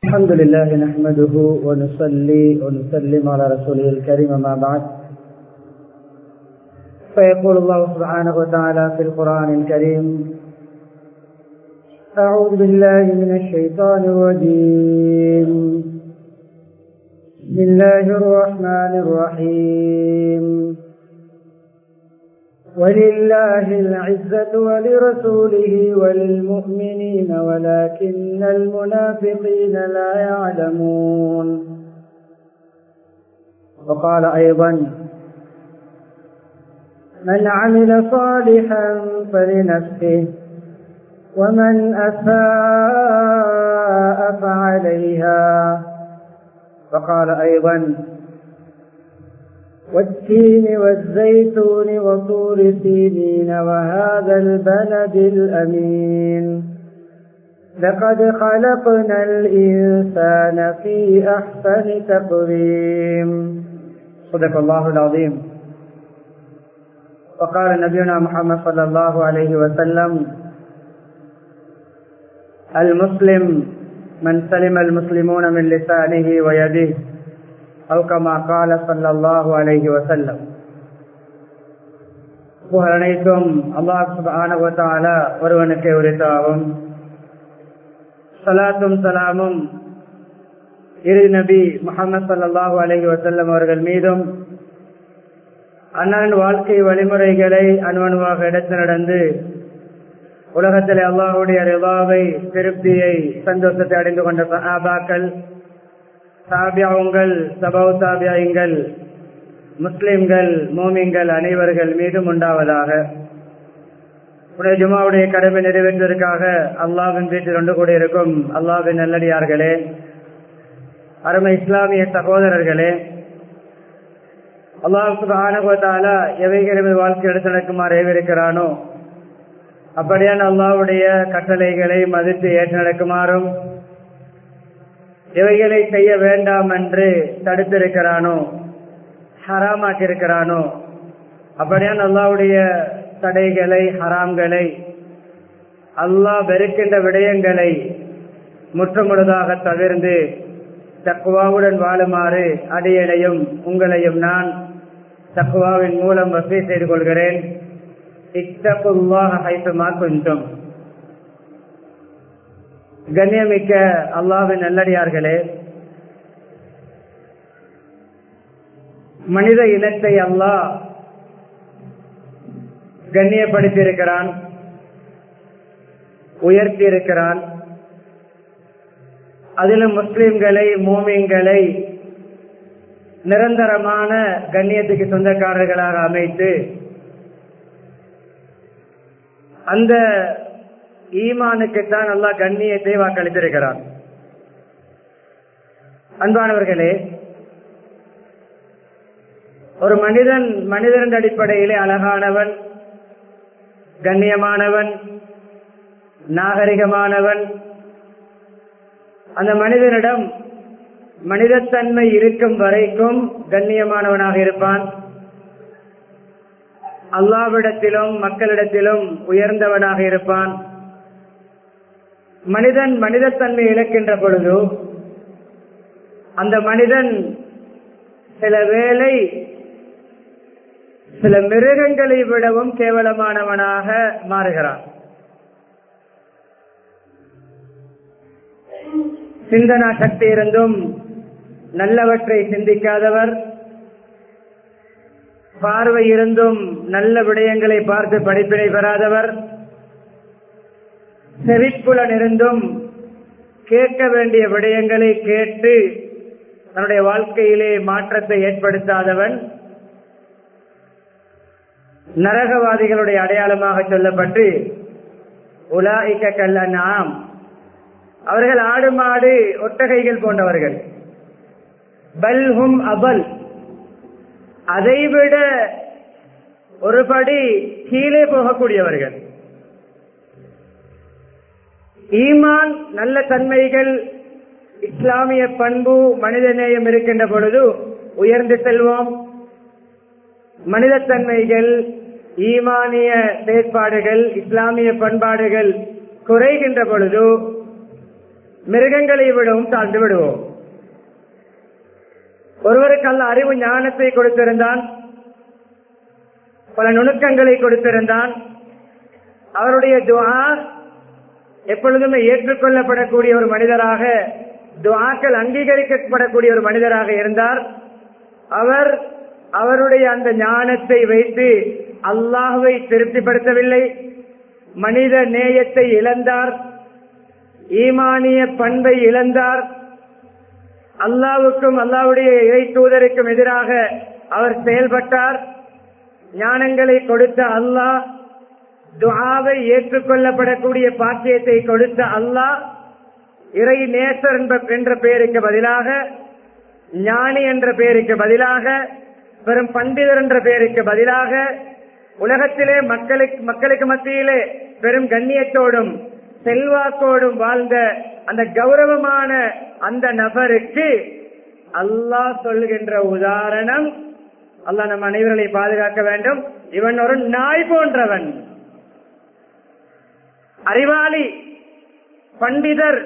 الحمد لله نحمده ونصلي ونسلم على رسوله الكريم ما بعد فيقول الله سبحانه وتعالى في القرآن الكريم أعوذ بالله من الشيطان الرجيم بسم الله الرحمن الرحيم ولله العزة ولرسوله وللمؤمنين ولكن المنافقين لا يعلمون وقال أيضا من عمل صالحا فلنفسه ومن أساء فعليها وقال أيضا والتين والزيتون وطور سينين وهذا البلد الأمين لقد خلقنا الإنسان في أحسن تقويم صدق الله العظيم وقال نبينا محمد صلى الله عليه وسلم المسلم من سلم المسلمون من لسانه ويده أو كما قال صلى الله عليه وسلم புகழ் அனைத்தும் அல்லாஹ் சுபான ஒருவனுக்கு உரித்தாகும் சலாத்தும் சலாமும் இரு நபி முகமது சல்லாஹூ அலஹி வசல்லம் அவர்கள் மீதும் அண்ணன் வாழ்க்கை வழிமுறைகளை அணுவணுவாக எடுத்து நடந்து உலகத்தில் அல்லாஹுடைய ரிவாவை திருப்தியை சந்தோஷத்தை அடைந்து கொண்ட சஹாபாக்கள் சாபியாவுங்கள் சபவு சாபியாயுங்கள் முஸ்லிம்கள் மோமிங்கள் அனைவர்கள் மீதும் உண்டாவதாக உடைய ஜுமாவுடைய கடமை நிறைவேற்றுவதற்காக அல்லாவின் வீட்டில் ஒன்று கூட இருக்கும் அல்லாவின் நல்லடியார்களே அருமை இஸ்லாமிய சகோதரர்களே அல்லாஹுக்கு ஆனகோத்தால எவைகளை வாழ்க்கை எடுத்து நடக்குமாறு ஏவிருக்கிறானோ அப்படியான அல்லாவுடைய கட்டளைகளை மதித்து ஏற்று நடக்குமாறும் எவைகளை செய்ய வேண்டாம் என்று தடுத்திருக்கிறானோ ஹராமாக்கி இருக்கிறானோ அப்படியான அல்லாவுடைய தடைகளை ஹராம்களை அல்லாஹ் வெறுக்கின்ற விடயங்களை முற்றுமுழுதாக தவிர்ந்து தக்குவாவுடன் வாழுமாறு அடியனையும் உங்களையும் நான் தக்குவாவின் மூலம் வசதி செய்து கொள்கிறேன் இத்தகுல்லாக ஹைத்துமா கொஞ்சம் கண்ணியமிக்க அல்லாவின் நல்லடியார்களே மனித இனத்தை அல்லாஹ் கண்ணியப்படுத்தியிருக்கிறான் உயர்த்தி இருக்கிறான் அதிலும் முஸ்லிம்களை மோமியங்களை நிரந்தரமான கண்ணியத்துக்கு சொந்தக்காரர்களாக அமைத்து அந்த ஈமானுக்குத்தான் அல்லா கண்ணியத்தை வாக்களித்திருக்கிறான் அன்பானவர்களே ஒரு மனிதன் மனிதன் அடிப்படையிலே அழகானவன் கண்ணியமானவன் நாகரிகமானவன் அந்த மனிதனிடம் மனிதத்தன்மை இருக்கும் வரைக்கும் கண்ணியமானவனாக இருப்பான் அல்லாவிடத்திலும் மக்களிடத்திலும் உயர்ந்தவனாக இருப்பான் மனிதன் மனிதத்தன்மை இழக்கின்ற பொழுது அந்த மனிதன் சில வேளை சில மிருகங்களை விடவும் கேவலமானவனாக மாறுகிறான் சிந்தனா சக்தி இருந்தும் நல்லவற்றை சிந்திக்காதவர் பார்வை இருந்தும் நல்ல விடயங்களை பார்த்து படிப்பினை பெறாதவர் செவிப்புலன் இருந்தும் கேட்க வேண்டிய விடயங்களை கேட்டு தன்னுடைய வாழ்க்கையிலே மாற்றத்தை ஏற்படுத்தாதவன் நரகவாதிகளுடைய அடையாளமாக சொல்லப்பட்டு உலாய்க்க கல்லனாம் அவர்கள் ஆடு மாடு ஒட்டகைகள் போன்றவர்கள் பல்ஹும் அபல் அதைவிட ஒருபடி கீழே போகக்கூடியவர்கள் ஈமான் நல்ல தன்மைகள் இஸ்லாமிய பண்பு மனிதநேயம் இருக்கின்ற பொழுது உயர்ந்து செல்வோம் மனிதத்தன்மைகள் ஈமானிய செயற்பாடுகள் இஸ்லாமிய பண்பாடுகள் குறைகின்ற பொழுது மிருகங்களை விடவும் தாழ்ந்து விடுவோம் ஒருவருக்கு அல்ல அறிவு ஞானத்தை கொடுத்திருந்தான் பல நுணுக்கங்களை கொடுத்திருந்தான் அவருடைய துவா எப்பொழுதுமே ஏற்றுக்கொள்ளப்படக்கூடிய ஒரு மனிதராக துவாக்கள் அங்கீகரிக்கப்படக்கூடிய ஒரு மனிதராக இருந்தார் அவர் அவருடைய அந்த ஞானத்தை வைத்து அல்லாஹுவை திருப்திப்படுத்தவில்லை மனித நேயத்தை இழந்தார் ஈமானிய பண்பை இழந்தார் அல்லாவுக்கும் அல்லாவுடைய இறை தூதருக்கும் எதிராக அவர் செயல்பட்டார் ஞானங்களை கொடுத்த அல்லாஹ் துஆவை ஏற்றுக்கொள்ளப்படக்கூடிய பாக்கியத்தை கொடுத்த அல்லாஹ் இறை நேசர் என்ற பெயருக்கு பதிலாக ஞானி என்ற பெயருக்கு பதிலாக பெரும் பண்டிதர் என்ற பெயருக்கு பதிலாக உலகத்திலே மக்களுக்கு மக்களுக்கு மத்தியிலே பெரும் கண்ணியத்தோடும் செல்வாக்கோடும் வாழ்ந்த அந்த கௌரவமான அந்த நபருக்கு அல்லாஹ் சொல்கின்ற உதாரணம் அல்லாஹ் நம் அனைவர்களை பாதுகாக்க வேண்டும் இவன் ஒரு நாய் போன்றவன் அறிவாளி பண்டிதர்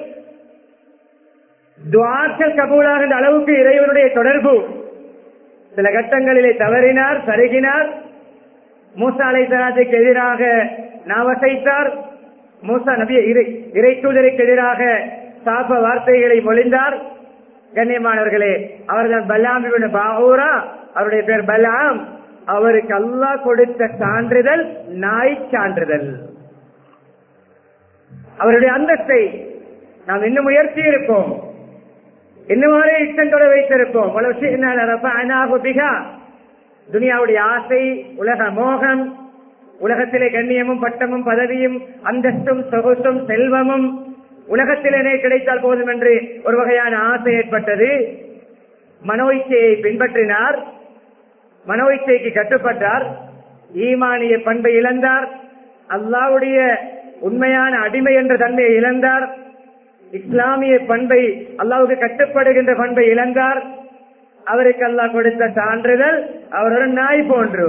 துவாக்கள் கபூலாகின்ற அளவுக்கு இறைவனுடைய தொடர்பு சில கட்டங்களிலே தவறினார் சருகினார் மூசா அலை சலாத்துக்கு எதிராக நாவசைத்தார் மூசா நபிய இறை தூதருக்கு எதிராக சாப வார்த்தைகளை மொழிந்தார் கண்ணியமானவர்களே அவர்தான் பல்லாம் பாவூரா அவருடைய பேர் பல்லாம் அவருக்கு அல்லாஹ் கொடுத்த சான்றிதழ் நாய் சான்றிதழ் அவருடைய அந்தத்தை நாம் இன்னும் உயர்த்தி இருப்போம் இன்னுமாறே இஷ்டத்தோட வைத்திருப்போம் துனியாவுடைய ஆசை உலக மோகம் உலகத்திலே கண்ணியமும் பட்டமும் பதவியும் அந்தஸ்தும் சொகுசும் செல்வமும் உலகத்திலே கிடைத்தால் போதும் என்று ஒரு வகையான ஆசை ஏற்பட்டது மனோ இச்சையை பின்பற்றினார் மனோ இச்சைக்கு கட்டுப்பட்டார் ஈமானிய பண்பை இழந்தார் அல்லாவுடைய உண்மையான அடிமை என்ற தன்மையை இழந்தார் இஸ்லாமிய பண்பை அல்லாவுக்கு கட்டுப்படுகின்ற பண்பை இழந்தார் அவருக்கு அல்லாஹ் கொடுத்த சான்றிதழ் அவர் ஒரு நாய் போன்று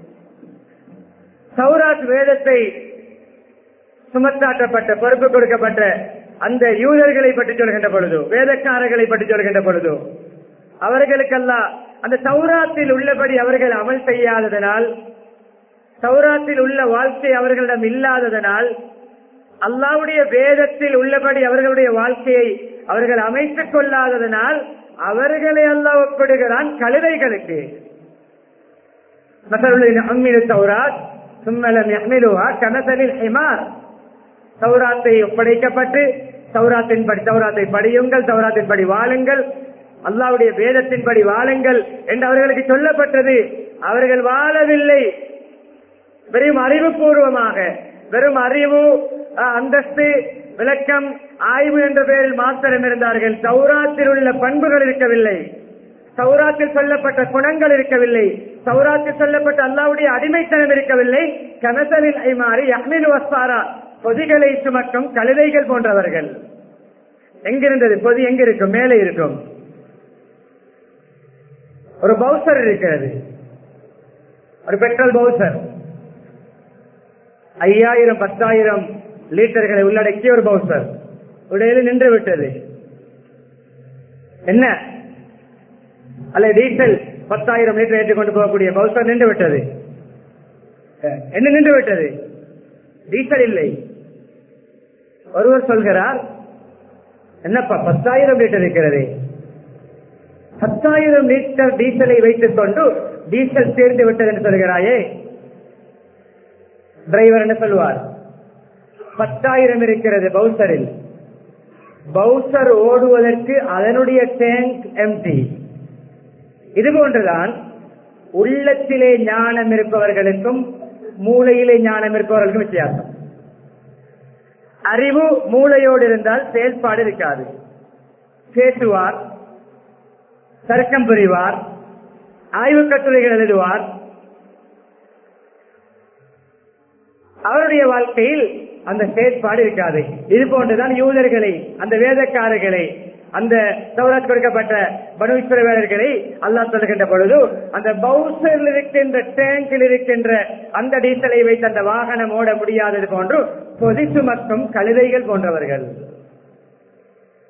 சௌராத் வேதத்தை சுமத்தாட்டப்பட்ட பொறுப்பு கொடுக்கப்பட்ட அந்த யூதர்களை பற்றி சொல்கின்ற பொழுது வேதக்காரர்களை பற்றி சொல்கின்ற பொழுது அவர்களுக்கெல்லாம் அந்த சௌராத்தில் உள்ளபடி அவர்கள் அமல் செய்யாததனால் சௌராத்தில் உள்ள வாழ்க்கை அவர்களிடம் இல்லாததனால் அல்லாவுடைய வேதத்தில் உள்ளபடி அவர்களுடைய வாழ்க்கையை அவர்கள் அமைத்துக் கொள்ளாததனால் அவர்களை அல்லா ஒப்பிடுகிறான் கழுதைகளுக்கு சௌராத் சும்மலம் யஹ்மிலுஹா கனசலில் ஹிமார் சௌராத்தை ஒப்படைக்கப்பட்டு சௌராத்தின் படி சௌராத்தை படியுங்கள் சௌராத்தின் படி வாழுங்கள் அல்லாவுடைய வேதத்தின்படி வாழுங்கள் என்று அவர்களுக்கு சொல்லப்பட்டது அவர்கள் வாழவில்லை வெறும் அறிவுபூர்வமாக வெறும் அறிவு அந்தஸ்து விளக்கம் ஆய்வு என்ற பெயரில் மாத்திரம் இருந்தார்கள் சௌராத்தில் உள்ள பண்புகள் இருக்கவில்லை சௌராத்தில் சொல்லப்பட்ட குணங்கள் இருக்கவில்லை சௌராத்தில் சொல்லப்பட்ட அல்லாவுடைய அடிமைத்தனம் இருக்கவில்லை கனசலில் ஐமாறி அஹ்மின் வஸ்வாரா பொதிகளை சுமக்கும் கழுதைகள் போன்றவர்கள் எங்கிருந்தது பொதி எங்க இருக்கும் மேலே இருக்கும் ஒரு பவுசர் இருக்கிறது ஒரு பெட்ரோல் பவுசர் ஐயாயிரம் பத்தாயிரம் லீட்டர்களை உள்ளடக்கிய ஒரு பவுசர் உடையில நின்று விட்டது என்ன அல்ல டீசல் பத்தாயிரம் லிட்டர் ஏற்றுக்கொண்டு போகக்கூடிய பவுசர் நின்று விட்டது என்ன நின்று விட்டது டீசல் இல்லை ஒருவர் சொல்கிறார் என்னப்பா பத்தாயிரம் லிட்டர் இருக்கிறது பத்தாயிரம் லிட்டர் டீசலை வைத்துக் கொண்டு டீசல் சேர்ந்து விட்டது என்று சொல்கிறாயே டிரைவர் என்ன சொல்வார் பத்தாயிரம் இருக்கிறது பவுசரில் பவுசர் ஓடுவதற்கு அதனுடைய டேங்க் எம்டி இது போன்றுதான் உள்ளத்திலே ஞானம் இருப்பவர்களுக்கும் மூளையிலே ஞானம் இருப்பவர்களுக்கும் வித்தியாசம் அறிவு மூளையோடு இருந்தால் செயல்பாடு இருக்காது பேசுவார் தர்க்கம் புரிவார் ஆய்வு கட்டுரைகள் எழுதுவார் அவருடைய வாழ்க்கையில் அந்த செயற்பாடு இருக்காது இது போன்றுதான் யூதர்களை அந்த வேதக்காரர்களை அந்த சௌராத் கொடுக்கப்பட்ட பனுஸ்வர வேடர்களை அல்லா சொல்லுகின்ற பொழுது அந்த பவுசரில் இருக்கின்ற டேங்கில் இருக்கின்ற அந்த டீசலை வைத்து அந்த வாகனம் ஓட முடியாதது போன்று பொதி சுமக்கும் கழுதைகள் போன்றவர்கள்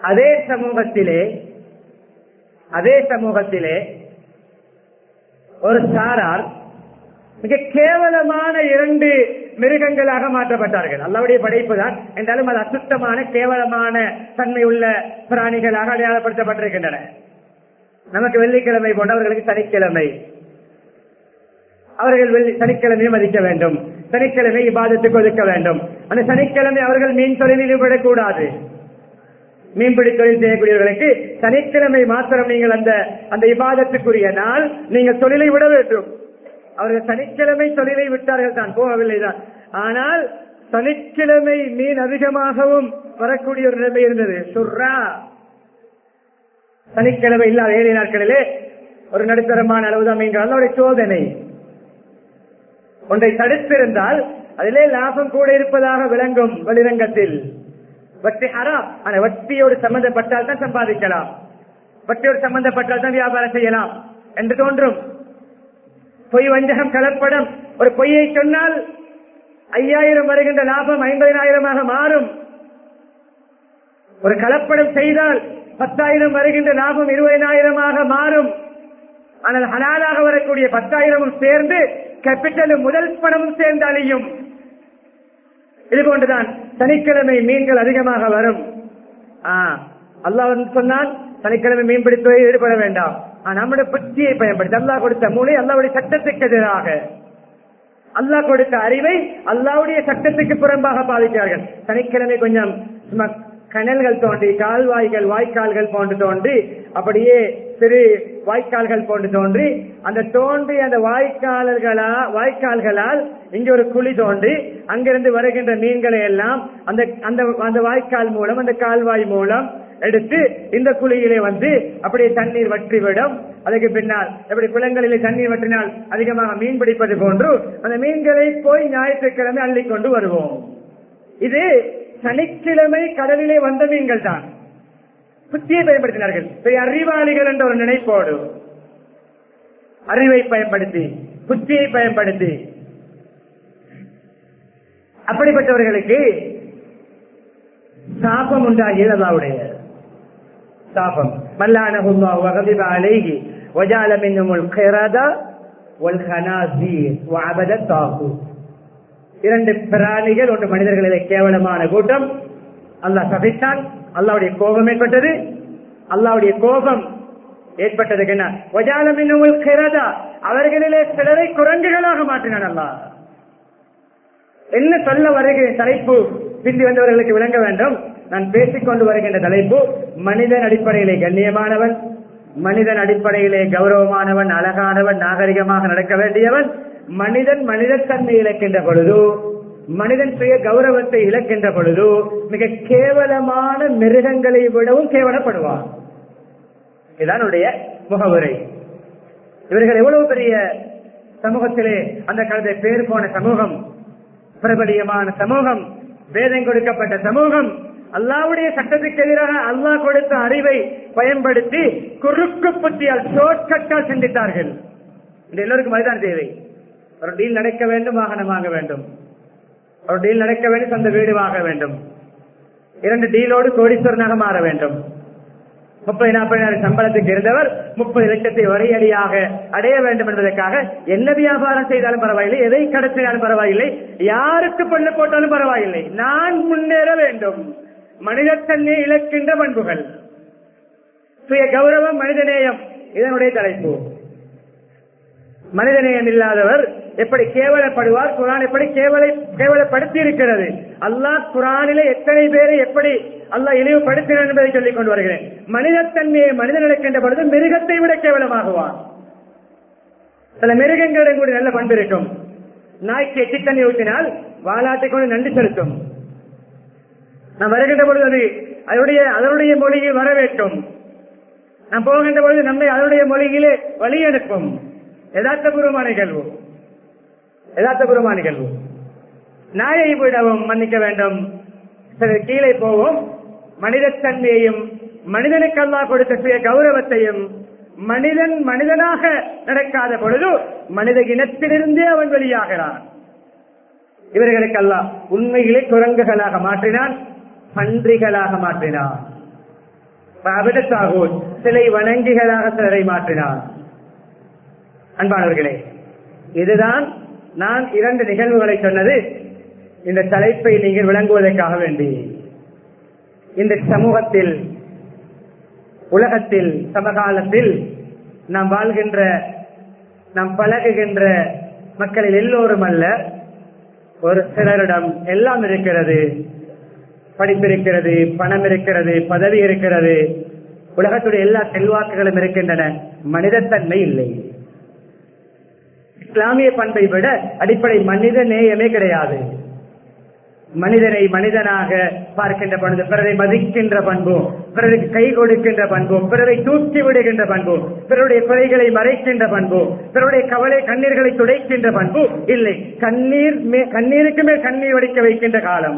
அதே சமூகத்திலே அதே சமூகத்திலே ஒரு சாரார் மிக கேவலமான இரண்டு மிருகங்களாக மாற்றப்பட்டார்கள் அல்லாவுடைய படைப்பு தான் என்றாலும் அது அசுத்தமான கேவலமான தன்மை உள்ள பிராணிகளாக அடையாளப்படுத்தப்பட்டிருக்கின்றன நமக்கு வெள்ளிக்கிழமை போன்றவர்களுக்கு சனிக்கிழமை அவர்கள் வெள்ளி சனிக்கிழமையை மதிக்க வேண்டும் சனிக்கிழமை இபாதத்துக்கு ஒதுக்க வேண்டும் அந்த சனிக்கிழமை அவர்கள் மீன் தொழிலில் ஈடுபடக்கூடாது மீன்பிடி தொழில் செய்யக்கூடியவர்களுக்கு சனிக்கிழமை மாத்திரம் நீங்கள் அந்த அந்த இபாதத்துக்குரிய நாள் நீங்கள் தொழிலை விட வேண்டும் அவர்கள் சனிக்கிழமை தொழிலை விட்டார்கள் தான் போகவில்லை தான் ஆனால் சனிக்கிழமை மீன் அதிகமாகவும் வரக்கூடிய ஒரு நிலைமை இருந்தது சுர்ரா சனிக்கிழமை இல்லாத ஏழை நாட்களிலே ஒரு நடுத்தரமான அளவுதான் மீன்கள் அதனுடைய சோதனை ஒன்றை தடுத்திருந்தால் அதிலே லாபம் கூட இருப்பதாக விளங்கும் வெளிரங்கத்தில் வட்டி ஹராம் ஆனா வட்டியோடு சம்பந்தப்பட்டால் தான் சம்பாதிக்கலாம் வட்டியோடு சம்பந்தப்பட்டால் தான் வியாபாரம் செய்யலாம் என்று தோன்றும் பொய் வஞ்சகம் கலப்படம் ஒரு பொய்யை சொன்னால் ஐயாயிரம் வருகின்ற லாபம் ஐம்பதினாயிரமாக மாறும் ஒரு கலப்படம் செய்தால் பத்தாயிரம் வருகின்ற லாபம் இருபதினாயிரமாக மாறும் ஆனால் ஹலாலாக வரக்கூடிய பத்தாயிரமும் சேர்ந்து கேபிட்டலும் முதல் பணமும் சேர்ந்து அழியும் இது போன்றுதான் சனிக்கிழமை மீன்கள் அதிகமாக வரும் அல்லாஹ் சொன்னால் சனிக்கிழமை மீன்பிடித்துறை ஈடுபட வேண்டாம் நம்முடைய புத்தியை பயன்படுத்தி அல்லாஹ் கொடுத்த மூளை அல்லாவுடைய சட்டத்துக்கு எதிராக அல்லாஹ் கொடுத்த அறிவை அல்லாவுடைய சட்டத்துக்கு புறம்பாக பாதிக்கிறார்கள் சனிக்கிழமை கொஞ்சம் கனல்கள் தோன்றி கால்வாய்கள் வாய்க்கால்கள் போன்று தோன்றி அப்படியே சிறு வாய்க்கால்கள் போன்று தோன்றி அந்த தோன்றி அந்த வாய்க்கால்களா வாய்க்கால்களால் இங்க ஒரு குழி தோன்றி அங்கிருந்து வருகின்ற மீன்களை எல்லாம் அந்த அந்த அந்த வாய்க்கால் மூலம் அந்த கால்வாய் மூலம் எடுத்து இந்த குழியிலே வந்து அப்படியே தண்ணீர் வற்றிவிடும் அதுக்கு பின்னால் எப்படி குளங்களிலே தண்ணீர் வற்றினால் அதிகமாக மீன் பிடிப்பது போன்று அந்த மீன்களை போய் ஞாயிற்றுக்கிழமை அள்ளி கொண்டு வருவோம் இது சனிக்கிழமை கடலிலே வந்த மீன்கள் தான் புத்தியை பயன்படுத்தினார்கள் பெரிய அறிவாளிகள் என்ற ஒரு நினைப்போடு அறிவை பயன்படுத்தி புத்தியை பயன்படுத்தி அப்படிப்பட்டவர்களுக்கு சாபம் உண்டாகியது அல்லாவுடைய சாபம் மல்லானஹுல்லாஹு வகதிப அலைஹி வஜால மின்ஹுல் ഖിറദ வல் ஹனாஸீர் வஅபத தாகூத் இரண்டு பிராணிகள் ஒன்று மனிதர்களிலே கேவலமான கூட்டம் அல்லாஹ் சபித்தான் அல்லாவுடைய கோபம் ஏற்பட்டது அல்லாவுடைய கோபம் ஏற்பட்டதுக்கு என்ன வஜால மின்ஹுல் ഖിറദ அவர்களிலே சிலரை குரங்குகளாக மாற்றினான் அல்லாஹ் என்ன சொல்ல வருகிற தலைப்பு பிந்தி வந்தவர்களுக்கு விளங்க வேண்டும் நான் பேசிக்கொண்டு வருகின்ற தலைப்பு மனிதன் அடிப்படையிலே கண்ணியமானவன் மனிதன் அடிப்படையிலே கௌரவமானவன் அழகானவன் நாகரிகமாக நடக்க வேண்டியவன் மனிதன் மனிதத்தன்மை இழக்கின்ற பொழுது மனிதன் சுய கௌரவத்தை இழக்கின்ற பொழுது மிக கேவலமான மிருகங்களை விடவும் கேவலப்படுவான் இதுதான் முகவுரை இவர்கள் எவ்வளவு பெரிய சமூகத்திலே அந்த காலத்தை பேர் போன சமூகம் பிரபலியமான சமூகம் வேதம் கொடுக்கப்பட்ட சமூகம் அல்லாவுடைய சட்டத்துக்கு எதிராக அல்லாஹ் கொடுத்த அறிவை பயன்படுத்தி குறுக்கு புத்தியால் ஷோர்ட்கட்டால் சிந்தித்தார்கள் இந்த எல்லோருக்கும் அதுதான் தேவை ஒரு டீல் நடக்க வேண்டும் வாகனம் வாங்க வேண்டும் ஒரு டீல் நடக்க வேண்டும் சொந்த வீடு வாங்க வேண்டும் இரண்டு டீலோடு கோடீஸ்வரனாக மாற வேண்டும் முப்பது நாற்பதாயிரம் சம்பளத்துக்கு இருந்தவர் முப்பது லட்சத்தை வரையடியாக அடைய வேண்டும் என்பதற்காக என்ன வியாபாரம் செய்தாலும் பரவாயில்லை எதை கடத்தினாலும் பரவாயில்லை யாருக்கு பண்ண போட்டாலும் பரவாயில்லை நான் முன்னேற வேண்டும் மனிதத்தன்மை இழக்கின்ற பண்புகள் சுய கௌரவம் மனிதநேயம் இதனுடைய தலைப்பு மனிதநேயம் இல்லாதவர் எப்படி கேவலப்படுவார் குரான் எப்படி கேவலை கேவலப்படுத்தி இருக்கிறது அல்லாஹ் குரானிலே எத்தனை பேரை எப்படி அல்லாஹ் இழிவுபடுத்தினார் என்பதை சொல்லிக் கொண்டு வருகிறேன் மனிதத்தன்மையை மனிதன் இழக்கின்ற பொழுது மிருகத்தை விட கேவலமாகுவான் சில மிருகங்களிடம் கூட நல்ல பண்பு இருக்கும் நாய்க்கு எச்சி தண்ணி ஊற்றினால் வாலாட்டை கொண்டு நன்றி செலுத்தும் நான் வருகின்ற பொழுது அது அதனுடைய அதனுடைய மொழியில் வர வேண்டும் நான் போகின்ற பொழுது நம்மை அதனுடைய மொழியிலே வழி அனுப்பும் யதார்த்தபூர்வமான நிகழ்வு யதார்த்தபூர்வமான நிகழ்வு நாயை விடவும் மன்னிக்க வேண்டும் சிலர் கீழே போவோம் மனிதத்தன்மையையும் மனிதனுக்கு அல்லாஹ் கொடுத்த சுய கௌரவத்தையும் மனிதன் மனிதனாக நடக்காத பொழுது மனித இனத்திலிருந்தே அவன் வெளியாகிறான் இவர்களுக்கு அல்லாஹ் உண்மையிலே குரங்குகளாக மாற்றினான் பன்றிகளாக மாற்றினான் அபிடத்தாகூர் சிலை வணங்கிகளாக சிலரை மாற்றினார் அன்பானவர்களே இதுதான் நான் இரண்டு நிகழ்வுகளை சொன்னது இந்த தலைப்பை நீங்கள் விளங்குவதற்காக வேண்டி இந்த சமூகத்தில் உலகத்தில் சமகாலத்தில் நாம் வாழ்கின்ற நாம் பழகுகின்ற மக்களில் எல்லோரும் அல்ல ஒரு சிலரிடம் எல்லாம் இருக்கிறது படிப்பு இருக்கிறது பணம் இருக்கிறது பதவி இருக்கிறது உலகத்துடைய எல்லா செல்வாக்குகளும் இருக்கின்றன மனிதத்தன்மை இல்லை இஸ்லாமிய பண்பை விட அடிப்படை மனித நேயமே கிடையாது மனிதனை மனிதனாக பார்க்கின்ற பண்பு பிறரை மதிக்கின்ற பண்பும் பிறருக்கு கை கொடுக்கின்ற பண்பும் பிறரை தூக்கி விடுகின்ற பண்பும் பிறருடைய குறைகளை மறைக்கின்ற பண்பும் பிறருடைய கவலை கண்ணீர்களை துடைக்கின்ற பண்பு இல்லை கண்ணீர் மே- கண்ணீருக்கு மேல் கண்ணீர் வடிக்க வைக்கின்ற காலம்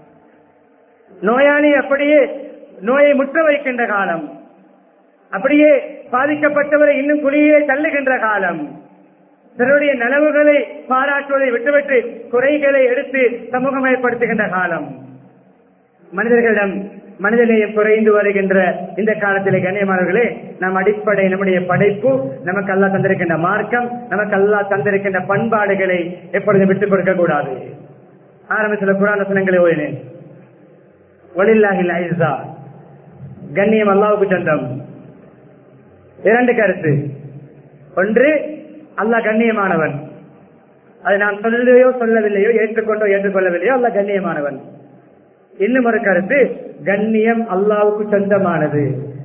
நோயாளி அப்படியே நோயை முற்ற வைக்கின்ற காலம் அப்படியே பாதிக்கப்பட்டவரை இன்னும் குழியே தள்ளுகின்ற காலம் பிறருடைய நலவுகளை பாராட்டுவதை விட்டுவிட்டு குறைகளை எடுத்து சமூகமயப்படுத்துகின்ற காலம் மனிதர்களிடம் மனிதநேயம் குறைந்து வருகின்ற இந்த காலத்திலே கண்ணியமானவர்களே நம் அடிப்படை நம்முடைய படைப்பு நமக்கு அல்லா தந்திருக்கின்ற மார்க்கம் நமக்கு அல்லா தந்திருக்கின்ற பண்பாடுகளை எப்பொழுதும் விட்டுக் கொடுக்க கூடாது ஆரம்பத்தில் குரான் வசனங்களை ஓடினேன் ஒலில்லாஹில் ஐசா கண்ணியம் அல்லாவுக்கு சொந்தம் இரண்டு கருத்து ஒன்று அல்லாஹ் கண்ணியமானவன் அது நான் சொல்லலையோ சொல்லவில்லையோ ஏற்றுக்கொண்டோ ஏற்றுக்கொள்ளவில்லையோ அல்லாஹ் கண்ணியமானவன் இன்னும் ஒரு கருத்து கண்ணியம் அல்லாவுக்கு சொந்தமானது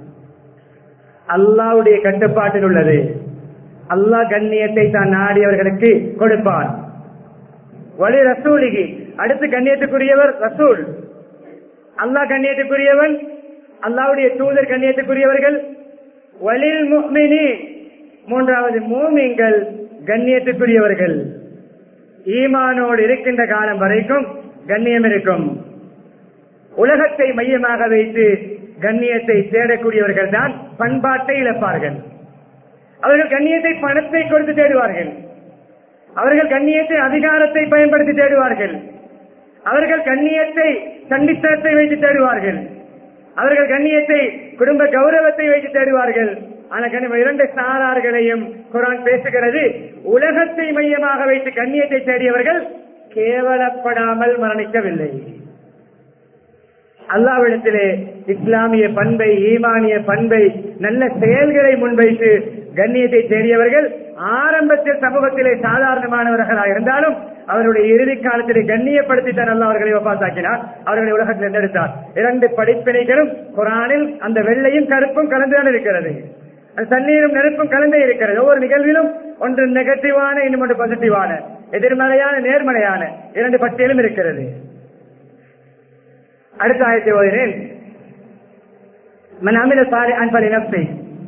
அல்லாவுடைய கட்டுப்பாட்டில் உள்ளது அல்லாஹ் கண்ணியத்தை தான் நாடியவர்களுக்கு கொடுப்பான் வழி ரசூலிகி அடுத்து கண்ணியத்துக்குரியவர் ரசூல் அல்லாஹ் கண்ணியத்துக்குரியவன் அல்லாவுடைய தூதர் கண்ணியத்துக்குரியவர்கள் வலில் முஃமினி மூன்றாவது மூமிங்கள் கண்ணியத்துக்குரியவர்கள் ஈமானோடு இருக்கின்ற காலம் வரைக்கும் கண்ணியம் இருக்கும் உலகத்தை மையமாக வைத்து கண்ணியத்தை தேடக்கூடியவர்கள் தான் பண்பாட்டை இழப்பார்கள் அவர்கள் கண்ணியத்தை பணத்தை கொடுத்து தேடுவார்கள் அவர்கள் கண்ணியத்தை அதிகாரத்தை பயன்படுத்தி தேடுவார்கள் அவர்கள் கண்ணியத்தை சண்டித்தனத்தை வைத்து தேடுவார்கள் அவர்கள் கண்ணியத்தை குடும்ப கௌரவத்தை வைத்து தேடுவார்கள் ஆனால் கண்ணியம் இரண்டு சாரார்களையும் குரான் பேசுகிறது உலகத்தை மையமாக வைத்து கண்ணியத்தை தேடியவர்கள் கேவலப்படாமல் மரணிக்கவில்லை அல்லாவிடத்திலே இஸ்லாமிய பண்பை ஈமானிய பண்பை நல்ல செயல்களை முன்வைத்து கண்ணியத்தை தேடியவர்கள் ஆரம்பத்தில் சமூகத்திலே சாதாரணமானவர்களாக இருந்தாலும் அவருடைய இறுதி காலத்திலே கண்ணியப்படுத்தித்தான் அல்ல அவர்களை ஒப்பாசாக்கினார் அவர்களை உலகத்தில் தேர்ந்தெடுத்தார் இரண்டு படிப்பினைகளும் குரானில் அந்த வெள்ளையும் கருப்பும் கலந்துதான் இருக்கிறது அந்த தண்ணீரும் நெருப்பும் கலந்தே இருக்கிறது ஒவ்வொரு நிகழ்விலும் ஒன்று நெகட்டிவான இன்னும் ஒன்று பாசிட்டிவான எதிர்மறையான நேர்மறையான இரண்டு பட்டியலும் இருக்கிறது அடுத்த ஆயத்தை ஓதினேன் மன் அமில சாரி அன்பலி நப்சை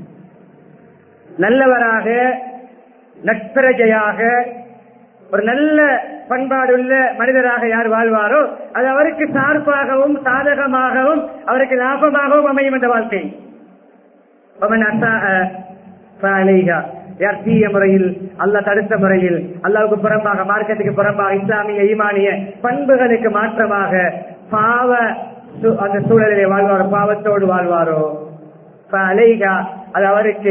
நல்லவராக நட்பிரஜையாக ஒரு நல்ல பண்பாடுள்ள மனிதராக யார் வாழ்வாரோ அது அவருக்கு சார்பாகவும் சாதகமாகவும் அவருக்கு லாபமாகவும் அமையும் என்ற வாழ்க்கை ومن أساء فعليها யார் தீய முறையில் அல்ல தடுத்த முறையில் அல்லாவுக்கு புறம்பாக மார்க்கத்துக்கு புறம்பாக இஸ்லாமிய ஈமானிய பண்புகளுக்கு மாற்றமாக பாவ சு- அந்த சூழலிலே வாழ்வாரோ பாவத்தோடு வாழ்வாரோ அலைகா அது அவருக்கு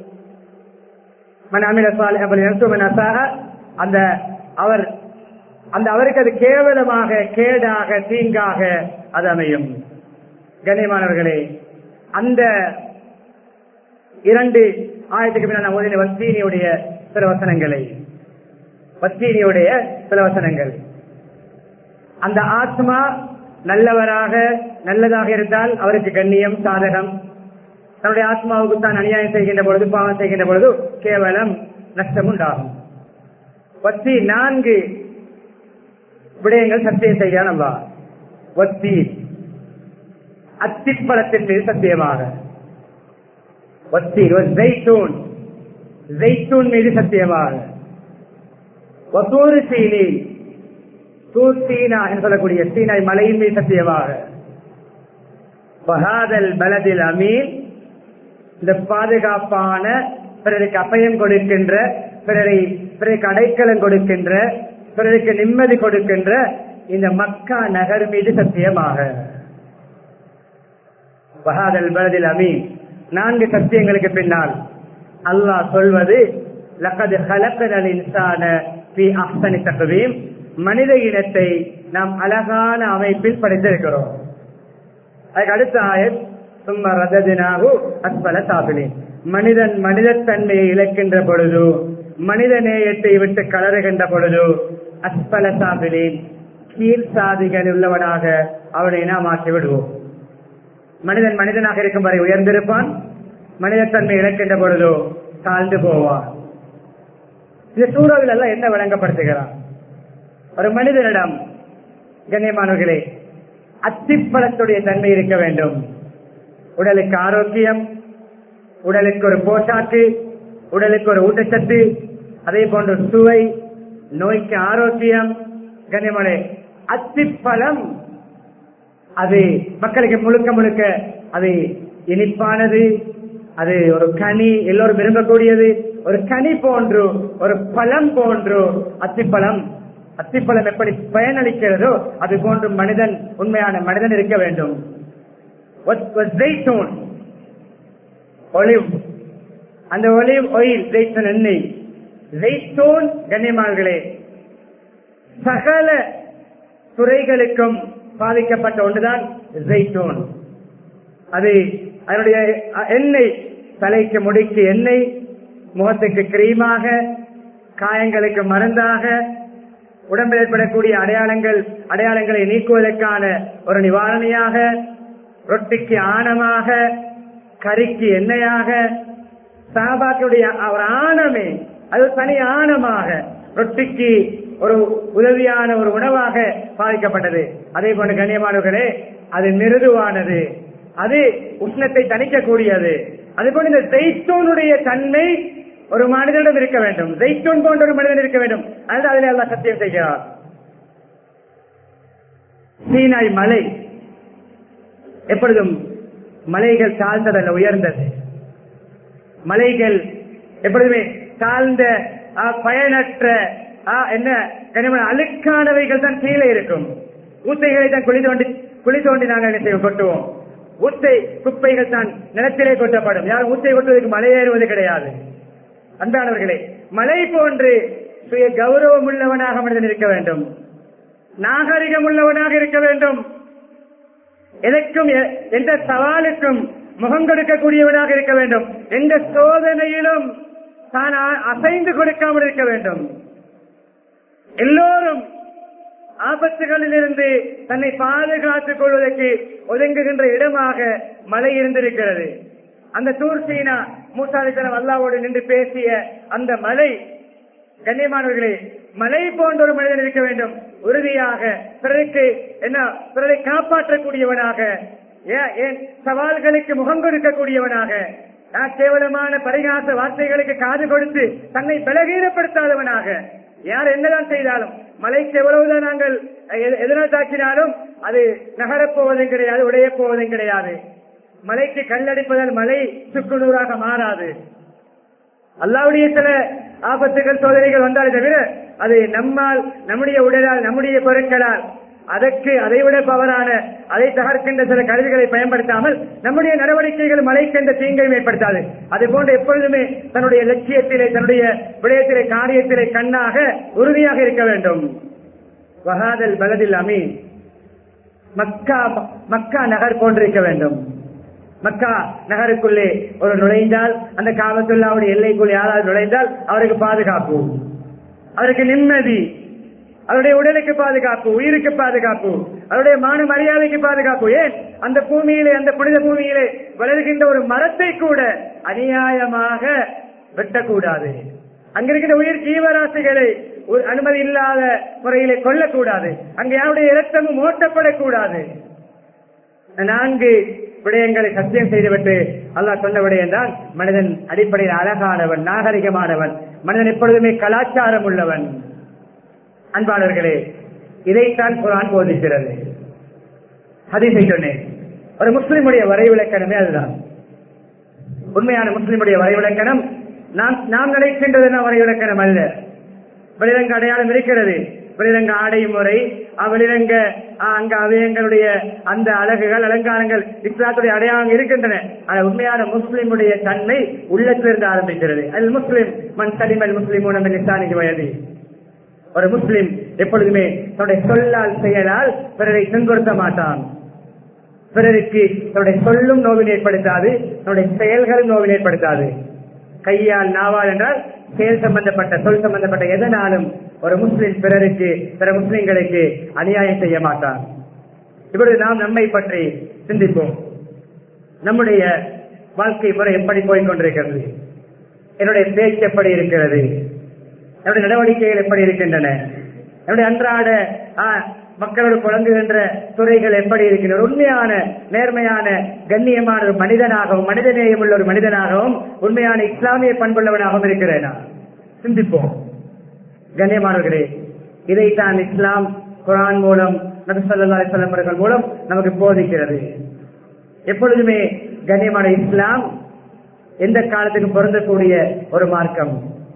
மன் அமில சாலிஹ் அப்படி நினைத்து மன் அசாஹ, அந்த அவர் அந்த அவருக்கு அது கேவலமாக கேடாக தீங்காக அது அமையும் கண்ணியமானவர்களே அந்த இரண்டு ஆயிரத்துக்கு பின்னால் நான் ஓதின வத்தீனியுடைய சில வசனங்களை வத்தீனியுடைய சில வசனங்கள் அந்த ஆத்மா நல்லவராக நல்லதாக இருந்தால் அவருக்கு கண்ணியம் சாதகம் தன்னுடைய ஆத்மாவுக்கு தான் அநியாயம் செய்கின்ற பொழுது பாவம் செய்கின்ற பொழுது கேவலம் நஷ்டம் உண்டாகும் வத்தி நான்கு விடயங்கள் சத்தியம் செய்கிறான் அல்லா வத்தி அத்திப்பழத்தின் மீது சத்தியமாக வத்தி ஜெய்தூன் ஜெய்தூன் மீது சத்தியமாக வசூறு சீனி தூர் சீனா என்று சொல்லக்கூடிய சீனாய் மலையின் மீது சத்தியமாக பகாதல் பலதில் அமீன் இந்த பாதுகாப்பான பிறருக்கு அபயம் கொடுக்கின்ற பிறரை பிறருக்கு அடைக்கலம் கொடுக்கின்ற பிறருக்கு நிம்மதி கொடுக்கின்ற இந்த மக்கா நகர் மீது சத்தியமாக வஹாதல் பலதில் அமீன் நான்கு சத்தியங்களுக்கு பின்னால் அல்லாஹ் சொல்வது லக்கது ஹலக்கனல் இன்சான பி அஹ்சனி தக்வீம் மனித இனத்தை நாம் அழகான அமைப்பில் படைத்திருக்கிறோம் அதுக்கு அடுத்த ஆயத் சும்மா ரததினாகு அஸ்பல சாபிலின் மனிதன் மனிதத்தன்மையை இழக்கின்ற பொழுது மனித நேயத்தை விட்டு கலருகின்ற பொழுது அஸ்பல சாபிலின் கீழ் சாதிகள் உள்ளவனாக அவனை நாம் ஆக்கி விடுவோம் மனிதன் மனிதனாக இருக்கும் வரை உயர்ந்திருப்பான் மனிதத்தன்மை இழக்கின்ற பொழுதோ தாழ்ந்து போவான் இந்த சூறாவில் எல்லாம் என்ன வழங்கப்படுத்துகிறான் ஒரு மனிதனிடம் கண்ணியமானவர்களே அத்திப்பழத்துடைய தன்மை இருக்க வேண்டும் உடலுக்கு ஆரோக்கியம் உடலுக்கு ஒரு போஷாக்கு உடலுக்கு ஒரு ஊட்டச்சத்து அதே போன்ற சுவை நோய்க்கு ஆரோக்கியம் கண்ணியமான அத்திப்பழம் அது மக்களுக்கு முழுக்க முழுக்க அது இனிப்பானது அது ஒரு கனி எல்லோரும் விரும்பக்கூடியது ஒரு கனி போன்று ஒரு பழம் போன்று அத்திப்பழம் அத்திப்பழம் எப்படி பயனளிக்கிறதோ அது போன்று மனிதன் உண்மையான மனிதன் இருக்க வேண்டும் ஒலிவ் அந்த ஒலிவ் ஒயில் ஜெய்தன் எண்ணெய் ஜெய்தூன் கண்ணியமானர்களே சகல துறைகளுக்கும் பாதிக்கப்பட்ட ஒன்றுதான் ஜெய்தூன் அது அதனுடைய எண்ணெய் தலைக்கு முடிக்கு எண்ணெய் முகத்துக்கு கிரீமாக காயங்களுக்கு மருந்தாக உடம்பில் ஏற்படக்கூடிய அடையாளங்கள் அடையாளங்களை நீக்குவதற்கான ஒரு நிவாரணியாக ரொட்டிக்கு ஆணமாக கறிக்கு எண்ணெயாக சாபாக்களுடைய ஒரு ஆணமே அது தனி ஆணமாக ரொட்டிக்கு ஒரு உதவியான ஒரு உணவாக பாதிக்கப்பட்டது அதே போன்ற கண்ணியமானவர்களே அது மிருதுவானது அது உஷ்ணத்தை தணிக்கக்கூடியது அதே போல இந்த ஜெய்தூனுடைய தன்மை ஒரு மனிதனிடம் இருக்க வேண்டும் ஜெய்தூன் போன்ற ஒரு மனிதன் இருக்க வேண்டும் அதுதான் அதில் எல்லாம் சத்தியம் செய்கிறார் சீனாய் மலை எப்பொழுதும் மலைகள் தாழ்ந்ததல்ல உயர்ந்தது மலைகள் எப்பொழுதுமே தாழ்ந்த பயனற்ற என்ன கனிமன அழுக்கானவைகள் தான் கீழே இருக்கும் ஊத்தைகளை தான் குழி தோண்டி குழி தோண்டி நாங்கள் என்ன செய்வோம் கொட்டுவோம் ஊத்தை குப்பைகள் தான் நிலத்திலே கொட்டப்படும் யாரும் ஊத்தை கொட்டுவதற்கு மலை ஏறுவது கிடையாது அன்பானவர்களே மலை போன்று சுய கௌரவம் உள்ளவனாக மனிதன் இருக்க வேண்டும் நாகரிகம் உள்ளவனாக இருக்க வேண்டும் எதற்கும் எந்த சவாலுக்கும் முகம் கொடுக்கக்கூடியவனாக இருக்க வேண்டும் எந்த சோதனையிலும் தான் அசைந்து கொடுக்காமல் இருக்க வேண்டும் எல்லோரும் ஆபத்துகளில் இருந்து தன்னை பாதுகாத்துக் கொள்வதற்கு ஒதுங்குகின்ற இடமாக மலை இருந்திருக்கிறது அந்த தூர் சீனா மூசாலித்தனம் அல்லாவோடு நின்று பேசிய அந்த மலை கண்ணியமானவர்களே மலை போன்ற ஒரு மனிதன் இருக்க வேண்டும் உறுதியாக பிறருக்கு என்ன பிறரை காப்பாற்றக்கூடியவனாக ஏன் சவால்களுக்கு முகம் கொடுக்கக்கூடியவனாக கேவலமான பரிகாச வார்த்தைகளுக்கு காது கொடுத்து தன்னை பலகீனப்படுத்தாதவனாக யார் என்னதான் செய்தாலும் மலைக்கு எவ்வளவுதான் நாங்கள் எதனால் தாக்கினாலும் அது நகரப் போவதும் கிடையாது உடையப் போவதும் கிடையாது மலைக்கு கல்லடிப்பதால் மலை சுக்குநூறாக மாறாது அல்லாவுடைய சில ஆபத்துகள் சோதனைகள் வந்தாலே தவிர அது நம்மால் நம்முடைய உடலால் நம்முடைய பொருட்களால் அதற்கு அதைவிட பவரான அதை தகர்க்கின்ற சில கருவிகளை பயன்படுத்தாமல் நம்முடைய நடவடிக்கைகள் மலைக்கு எந்த தீங்கையும் ஏற்படுத்தாது அது போன்று எப்பொழுதுமே தன்னுடைய லட்சியத்திலே தன்னுடைய விடயத்திலே காரியத்திலே கண்ணாக உறுதியாக இருக்க வேண்டும் வகாதல் பலதில் அமீன் மக்கா மக்கா நகர் போன்றிருக்க வேண்டும் மக்கா நகருக்குள்ளே ஒரு நுழைந்தால் அந்த காவத்துள்ளாவுடைய எல்லைக்குள் யாராவது நுழைந்தால் அவருக்கு பாதுகாப்பு அவருக்கு நிம்மதி அவருடைய உடலுக்கு பாதுகாப்பு உயிருக்கு பாதுகாப்பு அவருடைய மான மரியாதைக்கு பாதுகாப்பு ஏன் அந்த பூமியிலே அந்த புனித பூமியிலே வளர்கின்ற ஒரு மரத்தை கூட அநியாயமாக வெட்டக்கூடாது அங்கிருக்கிற உயிர் ஜீவராசிகளை அனுமதி இல்லாத முறையிலே கொல்லக்கூடாது அங்கு யாருடைய இரத்தமும் ஓட்டப்படக்கூடாது நான்கு விடயங்களை சத்தியம் செய்துவிட்டு அல்லாஹ் சொன்ன விடயம் தான் மனிதன் அடிப்படையில் அழகானவன் நாகரிகமானவன் மனிதன் எப்பொழுதுமே கலாச்சாரம் உள்ளவன் அன்பாளர்களே இதைத்தான் குரான் போதிக்கிறது ஹதீஸை சொன்னேன் ஒரு முஸ்லிமுடைய வரைவிலக்கணமே அதுதான் உண்மையான முஸ்லிமுடைய வரைவிலக்கணம் நாம் நாம் நினைக்கின்றது வரைவிலக்கணம் அல்ல வெளிரங்க அடையாளம் இருக்கிறது வெளிரங்க ஆடை முறை அஹ், வெளிரங்க அஹ், அங்க அவயங்களுடைய அந்த அழகுகள் அலங்காரங்கள் இஸ்லாத்துடைய அடையாளம் இருக்கின்றன ஆனால் உண்மையான முஸ்லிமுடைய தன்மை உள்ளத்திலிருந்து ஆரம்பிக்கிறது அல் முஸ்லிம் மண் சலிமல் முஸ்லிம் உணவு நிசானிக்கு வயது ஒரு முஸ்லிம் எப்பொழுதுமே தன்னுடைய சொல்லால் செயலால் பிறரை துன்புறுத்த மாட்டான் பிறருக்கு தன்னுடைய சொல்லும் நோவினை ஏற்படுத்தாது தன்னுடைய செயல்களும் நோவினை ஏற்படுத்தாது கையால் நாவால் என்றால் செயல் சம்பந்தப்பட்ட சொல் சம்பந்தப்பட்ட எதனாலும் ஒரு முஸ்லிம் பிறருக்கு பிற முஸ்லிம்களுக்கு அநியாயம் செய்ய மாட்டான் இப்பொழுது நாம் நம்மை பற்றி சிந்திப்போம் நம்முடைய வாழ்க்கை முறை எப்படி போய்க் கொண்டிருக்கிறது என்னுடைய பேச்சு எப்படி இருக்கிறது என்னுடைய நடவடிக்கைகள் எப்படி இருக்கின்றன என்னுடைய அன்றாட ஆ, மக்களோடு புழங்குகின்ற துறைகள் எப்படி இருக்கின்றன உண்மையான நேர்மையான கண்ணியமான ஒரு மனிதனாகவும் மனிதநேயம் உள்ள ஒரு மனிதனாகவும் உண்மையான இஸ்லாமிய பண்புள்ளவனாகவும் இருக்கிறேன் நான். சிந்திப்போம் கண்ணியமானவர்களே இதைத்தான் இஸ்லாம் குரான் மூலம் நபி ஸல்லல்லாஹு அலைஹி வஸல்லம் அவர்கள் மூலம் நமக்கு போதிக்கிறது எப்பொழுதுமே கண்ணியமான இஸ்லாம் எந்த காலத்துக்கு பொருந்தக்கூடிய ஒரு மார்க்கம்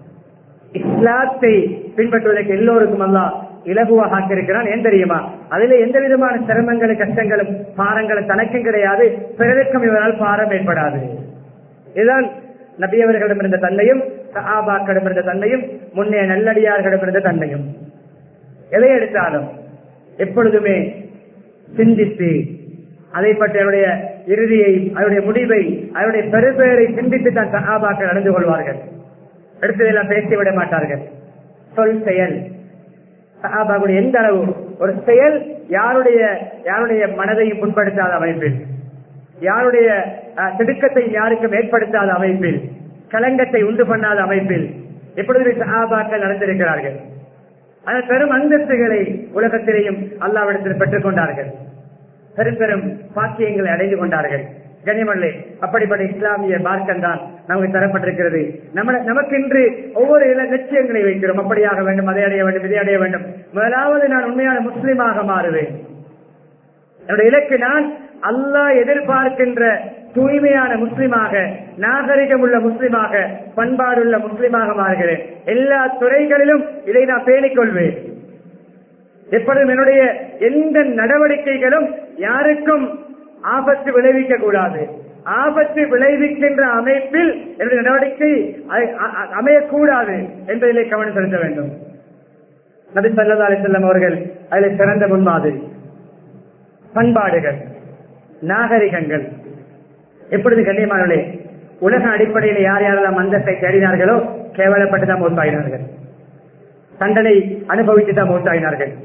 இஸ்லாத்தை பின்பற்றுவதற்கு எல்லோருக்கும் அல்லாஹ் இலகுவாக ஆக்கியிருக்கிறான் ஏன் தெரியுமா அதிலே எந்த விதமான சிரமங்களும் கஷ்டங்களும் பாரங்களும் தனக்கும் கிடையாது பிறருக்கும் இவரால் பாரம் ஏற்படாது இதுதான் நபியவர்களிடம் இருந்த தன்மையும் சஹாபாக்களிடம் இருந்த தன்மையும் முன்னைய நல்லடியார்களிடம் இருந்த தன்மையும் எதை எடுத்தாலும் எப்பொழுதுமே சிந்தித்து அதை பற்றி அவருடைய இறுதியை அவருடைய முடிவை அவருடைய பெருபெயரை சிந்தித்து தான் சஹாபாக்கள் நடந்து கொள்வார்கள் எடுத்ததெல்லாம் பேசிவிட மாட்டார்கள் சொல் செயல் சஹாபாவுடைய எந்த அளவு ஒரு செயல் யாருடைய யாருடைய மனதையும் புண்படுத்தாத அமைப்பில் யாருடைய அஹ், திடுக்கத்தை யாருக்கும் ஏற்படுத்தாத அமைப்பில் கலங்கத்தை உண்டு பண்ணாத அமைப்பில் எப்பொழுதுமே சஹாபாக்கள் நடந்திருக்கிறார்கள் அந்த பெரும் அந்தஸ்துகளை உலகத்திலேயும் அல்லாவிடத்தில் பெற்றுக் கொண்டார்கள் பெரும் பெரும் பாக்கியங்களை அடைந்து கொண்டார்கள் கனிமல்லே அப்படிப்பட்ட இஸ்லாமிய மார்க்கம் தான் நமக்கு தரப்பட்டிருக்கிறது நம்ம நமக்கென்று ஒவ்வொரு இல லட்சியங்களை வைக்கிறோம் அப்படியாக வேண்டும் அதை அடைய வேண்டும் இதை அடைய வேண்டும் முதலாவது நான் உண்மையான முஸ்லிமாக மாறுவேன் என்னுடைய இலக்கு நான் அல்லாஹ் எதிர்பார்க்கின்ற தூய்மையான முஸ்லிமாக நாகரிகம் உள்ள முஸ்லிமாக பண்பாடுள்ள முஸ்லிமாக மாறுகிறேன் எல்லா துறைகளிலும் இதை நான் பேணிக் கொள்வேன் எப்பொழுதும் என்னுடைய எந்த நடவடிக்கைகளும் யாருக்கும் ஆபத்து விளைவிக்க கூடாது ஆபத்து விளைவிக்கின்ற அமைப்பில் என்னுடைய நடவடிக்கை அ- அ- அமையக்கூடாது என்பதிலே கவனம் செலுத்த வேண்டும் நபி சல்லா அலிசல்லம் அவர்கள் அதில் சிறந்த முன்மாதிரி பண்பாடுகள் நாகரிகங்கள் எப்பொழுது கண்ணியமானவர்களே உலக அடிப்படையில் யார் யாரெல்லாம் அந்தஸ்தை தேடினார்களோ கேவலப்பட்டு தான் மூத்தாயினார்கள் தண்டனை அனுபவித்து தான் மூத்தாயினார்கள்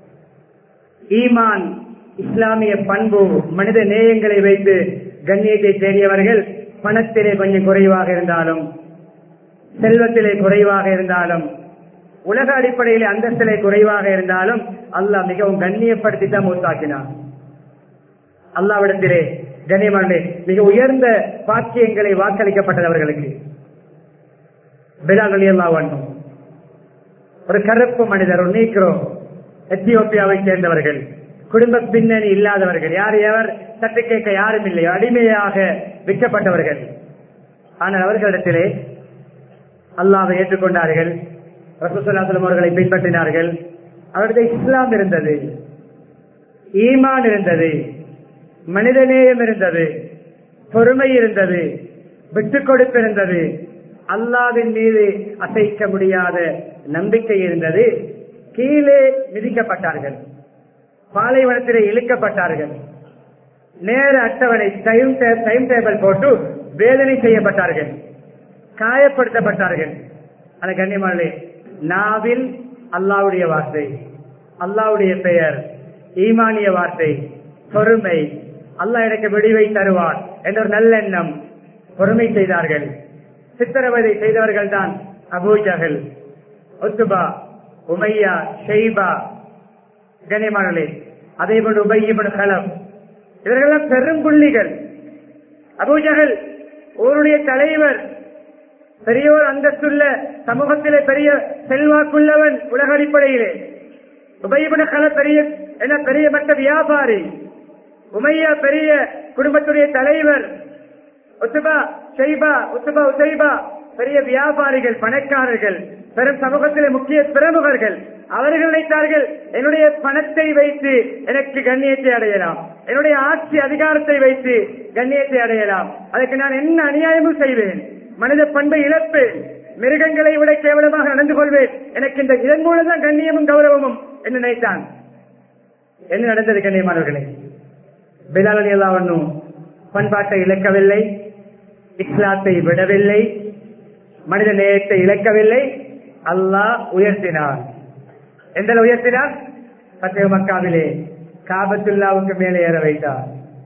ஈமான் இஸ்லாமிய பண்பு மனித நேயங்களை வைத்து கண்ணியத்தை தேடியவர்கள் பணத்திலே கொஞ்சம் குறைவாக இருந்தாலும் செல்வத்திலே குறைவாக இருந்தாலும் உலக அடிப்படையிலே அந்தஸ்திலே குறைவாக இருந்தாலும் அல்லாஹ் மிகவும் கண்ணியப்படுத்தி தான் மூத்தாக்கினான் அல்லாவிடத்திலே கண்ணியமான மிக உயர்ந்த பாக்கியங்களை வாக்களிக்கப்பட்டது அவர்களுக்கு பிலால் அலி அல்லாஹ் ஒரு கருப்பு மனிதர் ஒரு நீக்கிறோம் எத்தியோப்பியாவை சேர்ந்தவர்கள் குடும்ப பின்னணி இல்லாதவர்கள் யார் எவர் தட்டு கேட்க யாரும் இல்லை அடிமையாக விற்கப்பட்டவர்கள் ஆனால் அவர்களிடத்திலே அல்லாவை ஏற்றுக்கொண்டார்கள் ரசூசல்லாசலம் அவர்களை பின்பற்றினார்கள் அவருடைய இஸ்லாம் இருந்தது ஈமான் இருந்தது மனிதநேயம் இருந்தது பொறுமை இருந்தது விட்டுக் கொடுப்பு இருந்தது அல்லாவின் மீது அசைக்க முடியாத நம்பிக்கை இருந்தது கீழே மிதிக்கப்பட்டார்கள் பாலைவனத்திலே இழுக்கப்பட்டார்கள் நேர அட்டவணை டைம் டே- டைம் டேபிள் போட்டு வேதனை செய்யப்பட்டார்கள் காயப்படுத்தப்பட்டார்கள் அந்த கண்ணியமானே நாவில் அல்லாவுடைய வார்த்தை அல்லாவுடைய பெயர் ஈமானிய வார்த்தை பொறுமை அல்லாஹ் எனக்கு விடிவை தருவான் என்ற ஒரு நல்லெண்ணம் பொறுமை செய்தார்கள் சித்திரவதை செய்தவர்கள் தான் அபூஜகல் ஒத்துபா உமையா ஷெய்பா கண்ணியமானே அதே போன்று உபயிபன் கலம் இவர்களெல்லாம் பெரும் புள்ளிகள் அபூஜகல் ஊருடைய தலைவர் பெரியோர் அந்தஸ்துள்ள சமூகத்திலே பெரிய செல்வாக்குள்ளவன் உலக அடிப்படையிலே உபயபன கல பெரிய என பெரிய மட்ட வியாபாரி உமையா பெரிய குடும்பத்துடைய தலைவர் உத்துபா ஷைபா உத்துபா உசைபா பெரிய வியாபாரிகள் பணக்காரர்கள் பெரும் சமூகத்திலே முக்கிய பிரமுகர்கள் அவர்கள் நினைத்தார்கள் என்னுடைய பணத்தை வைத்து எனக்கு கண்ணியத்தை அடையலாம் என்னுடைய ஆட்சி அதிகாரத்தை வைத்து கண்ணியத்தை அடையலாம் அதுக்கு நான் என்ன அநியாயமும் செய்வேன் மனித பண்பை இழப்பேன் மிருகங்களை விட கேவலமாக நடந்து கொள்வேன் எனக்கு இந்த இதன் மூலம்தான் கண்ணியமும் கௌரவமும் என்று நினைத்தான் என்ன நடந்தது கண்ணியமானவர்களே பிலால் அலி அல்லாஹ் பண்பாட்டை இழக்கவில்லை இஸ்லாத்தை விடவில்லை மனித நேயத்தை இழக்கவில்லை அல்லாஹ் உயர்த்தினார் எந்த உயர்த்தினார் பத்தே மக்காவிலே காபத்துல்லாவுக்கு மேலே ஏற வைத்தார்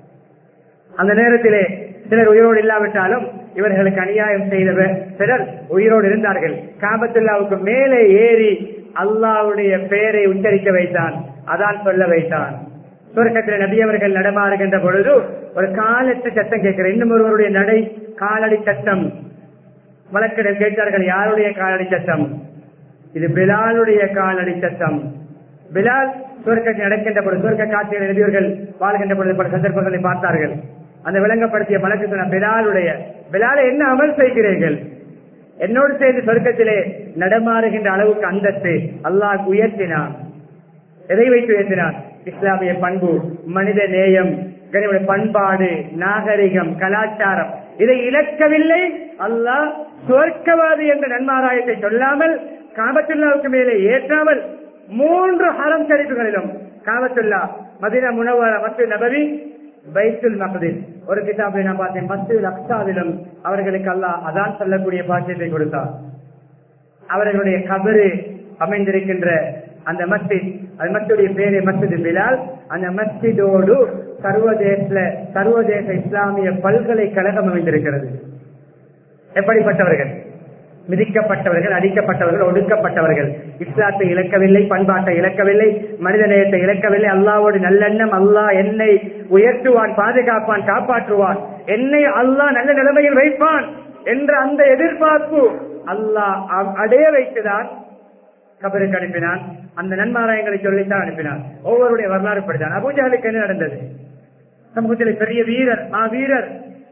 அந்த நேரத்திலே சிலர் உயிரோடு இல்லாவிட்டாலும் இவர்களுக்கு அநியாயம் செய்த சிலர் உயிரோடு இருந்தார்கள் காபத்துல்லாவுக்கு மேலே ஏறி அல்லாவுடைய பெயரை உச்சரிக்க வைத்தான் அதான் சொல்ல வைத்தான் சுவர்க்கத்தில் நபியவர்கள் நடமாறுகின்ற பொழுது ஒரு காலத்து சத்தம் கேட்கிற இன்னும் ஒருவருடைய நடை காலடி சத்தம் வழக்கிடம் கேட்டார்கள் யாருடைய காலடி சத்தம் இது பிலாலுடைய காலடி சத்தம் பிலால் சுவர்க்கத்தில் நடக்கின்ற பொழுது சுவர்க்க காட்சிகள் நபியவர்கள் வாழ்கின்ற பொழுது பல சந்தர்ப்பங்களை பார்த்தார்கள் அந்த விளங்கப்படுத்திய மலக்கு சொன்ன பிலாலுடைய பிலால என்ன அமல் செய்கிறீர்கள் என்னோடு சேர்ந்து சொர்க்கத்திலே நடமாறுகின்ற அளவுக்கு அந்தஸ்து அல்லாஹ் உயர்த்தினான் எதை வைத்து உயர்த்தினான் இஸ்லாமிய பண்பு மனித நேயம் கனிவுடைய பண்பாடு நாகரிகம் கலாச்சாரம் இதை இழக்கவில்லை அல்லாஹ் சுவர்க்கவாதி என்ற நன்மாராயத்தை சொல்லாமல் காபத்துல்லாவுக்கு மேலே ஏற்றாமல் மூன்று ஹரம் சரிப்புகளிலும் காபத்துல்லா மதினா முனவர மத்து நபவி பைத்துல் மகதில் ஒரு கிதாபை நான் பார்த்தேன் மத்து அக்சாவிலும் அவர்களுக்கு அல்லாஹ் அதான் சொல்லக்கூடிய பாக்கியத்தை கொடுத்தார் அவர்களுடைய கபரு அமைந்திருக்கின்ற அந்த மஸ்ஜித் அந்த மஸ்ஜிடைய பேரு மஸ்ஜித் பிலால் அந்த மஸ்ஜிதோடு சர்வதேச சர்வதேச இஸ்லாமிய பல்கலைக்கழகம் அமைந்திருக்கிறது எப்படிப்பட்டவர்கள் மிதிக்கப்பட்டவர்கள் அடிக்கப்பட்டவர்கள் ஒடுக்கப்பட்டவர்கள் இஸ்லாத்தை இழக்கவில்லை பண்பாட்டை இழக்கவில்லை மனித நேயத்தை இழக்கவில்லை அல்லாவோடு நல்லெண்ணம் அல்லாஹ் என்னை உயர்த்துவான் பாதுகாப்பான் காப்பாற்றுவான் என்னை அல்லாஹ் நல்ல நிலைமையில் வைப்பான் என்ற அந்த எதிர்பார்ப்பு அல்லாஹ் அடைய வைத்துதான் கபருக்கு அனுப்பினான் அந்த நன்மாராயங்களை சொல்லித்தான் அனுப்பினான் ஒவ்வொருடைய வரலாறு படித்தான் அபூஜாலுக்கு என்ன நடந்தது சமூகத்தில் பெரிய வீரர் மா வீரர்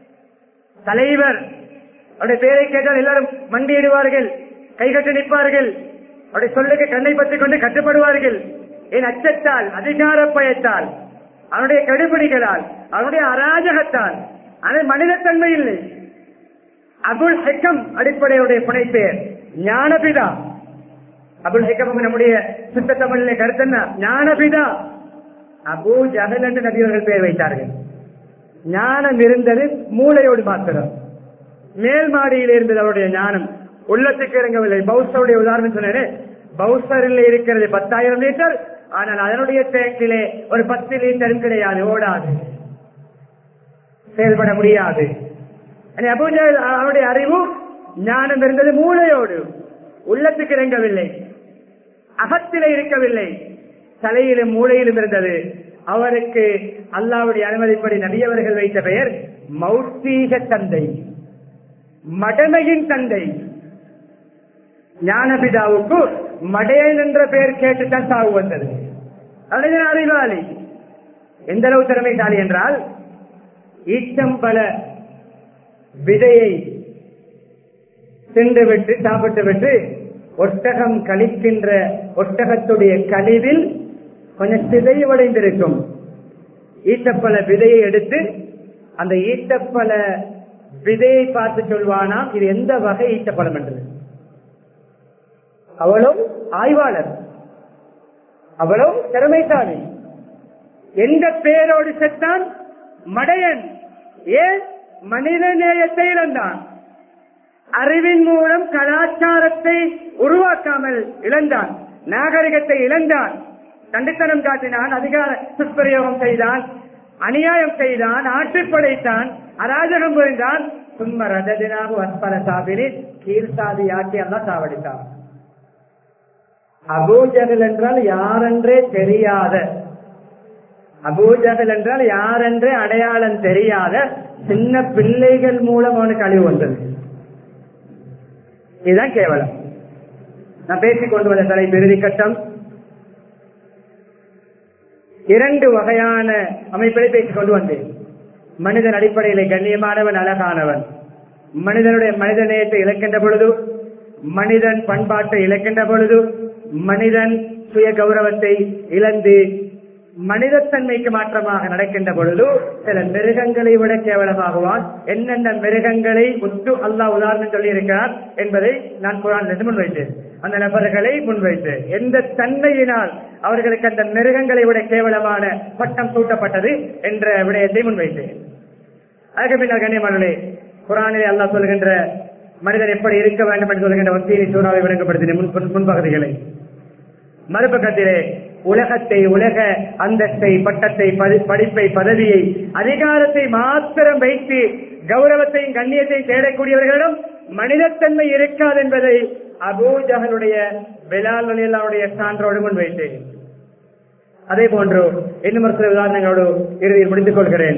தலைவர் அவருடைய பேரை கேட்டால் எல்லாரும் மண்டியிடுவார்கள் கைகட்டு நிற்பார்கள் அவருடைய சொல்லுக்கு கண்ணை பற்றிக் கொண்டு கட்டுப்படுவார்கள் என் அச்சத்தால் அதிகார பயத்தால் அவனுடைய கடுபிடிகளால் அவனுடைய அராஜகத்தால் அது மனிதத்தன்மை இல்லை அபுல் ஹெக்கம் அடிப்படையுடைய புனைப்பெயர் ஞானபிதா அபுல் ஹெக்கம் நம்முடைய சுத்த தமிழிலே கருத்தன்னா ஞானபிதா அபு ஜஹல் என்று நபியவர்கள் பெயர் வைத்தார்கள் ஞானம் இருந்தது மூளையோடு மாத்திரம் மேல் மாடியில் இருந்தது அவருடைய ஞானம் உள்ளத்துக்கு இறங்கவில்லை பௌசருடைய உதாரணம் சொன்னேன் பௌசரில் இருக்கிறது பத்தாயிரம் லிட்டர் ஆனால் அதனுடைய டேங்கிலே ஒரு பத்து லிட்டரும் கிடையாது ஓடாது செயல்பட முடியாது அபூஜல் அவருடைய அறிவு ஞானம் இருந்தது மூளையோடு உள்ளத்துக்கு இறங்கவில்லை அகத்திலே இருக்கவில்லை தலையிலும் மூளையிலும் இருந்தது அவருக்கு அல்லாவுடைய அனுமதிப்படி நபியவர்கள் வைத்த பெயர் மௌத்தீக தந்தை மடமையின் தந்தை ஞானபிதாவுக்கு மடையன் என்ற பெயர் கேட்டுத்தான் சாவு வந்தது அவருடைய அறிவாளி எந்த அளவு திறமைசாலி என்றால் ஈச்சம்பல விதையை தின்று விட்டு சாப்பிட்டு விட்டு ஒட்டகம் கழிக்கின்ற ஒட்டகத்துடைய கழிவில் கொஞ்சம் சிதைவடைந்திருக்கும் ஈட்டப்பல விதையை எடுத்து அந்த ஈட்டப்பல விதையை பார்த்து சொல்வானாம் இது எந்த வகை ஈட்டப்பழம் என்று அவளும் ஆய்வாளர் அவளும் திறமைசாலி எந்த பேரோடு செத்தான் மடையன் ஏன் மனித நேயத்தை இழந்தான் அறிவின் மூலம் கலாச்சாரத்தை உருவாக்காமல் இழந்தான் நாகரிகத்தை இழந்தான் கண்டித்தனம் காட்டினான் அதிகார துஷ்பிரயோகம் செய்தான் அநியாயம் செய்தான் ஆட்சிப்படைத்தான் அராஜகம் புரிந்தான் சும்ம ரததினாகு அஸ்பல சாபினி கீழ்சாதி ஆட்சி எல்லாம் சாவடித்தான் அபூஜகல் என்றால் யாரென்றே தெரியாத அபூஜகல் என்றால் யாரென்றே அடையாளம் தெரியாத சின்ன பிள்ளைகள் மூலம் அவனுக்கு அழிவு வந்தது இதுதான் கேவலம் நான் பேசிக் கொண்டு வந்த தலைப்பு இறுதி கட்டம் இரண்டு வகையான அமைப்பிலை பேசிக் கொண்டு வந்தேன் மனிதன் அடிப்படையில் கண்ணியமானவன் அழகானவன் மனிதனுடைய மனித நேயத்தை இழக்கின்ற பொழுது மனிதன் பண்பாட்டை இழக்கின்ற பொழுது மனிதன் சுய கௌரவத்தை இழந்து மனிதத்தன்மைக்கு மாற்றமாக நடக்கின்ற பொழுது சில மிருகங்களை விட கேவலமாகுவான் என்னென்ன மிருகங்களை ஒத்து அல்லாஹ் உதாரணம் சொல்லி இருக்கிறார் என்பதை நான் குரானிலிருந்து முன்வைத்தேன் அந்த நபர்களை முன்வைத்து எந்த தன்மையினால் அவர்களுக்கு அந்த மிருகங்களை விட கேவலமான பட்டம் சூட்டப்பட்டது என்ற விடயத்தை முன்வைத்தேன் அதுக்கு பின்னர் கண்ணியமானே குரானிலே அல்லாஹ் சொல்கின்ற மனிதன் எப்படி இருக்க வேண்டும் என்று சொல்கின்ற வசீனி சூறாவை விளங்கப்படுத்தின முன் முன்- முன்பகுதிகளை மறுபக்கத்திலே உலகத்தை உலக அந்தஸ்தை பட்டத்தை பதி- படிப்பை பதவியை அதிகாரத்தை மாத்திரம் வைத்து கௌரவத்தையும் கண்ணியத்தையும் தேடக்கூடியவர்களிடம் மனிதத்தன்மை இருக்காது என்பதை அபூஜகனுடைய பெலால் அலியல்லாவுடைய சான்றோடு முன்வைத்தேன் அதே போன்று இன்னும் ஒரு சில உதாரணங்களோடு இறுதியில் முடித்துக் கொள்கிறேன்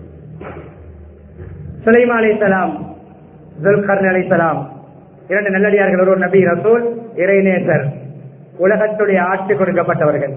சுலைமா அலை சலாம் ஜுல்கர்ன் அலை சலாம் இரண்டு நல்லடியார்கள் ஒரு நபி ரசூல் இறைநேசர் உலகத்துடைய ஆட்சி கொடுக்கப்பட்டவர்கள்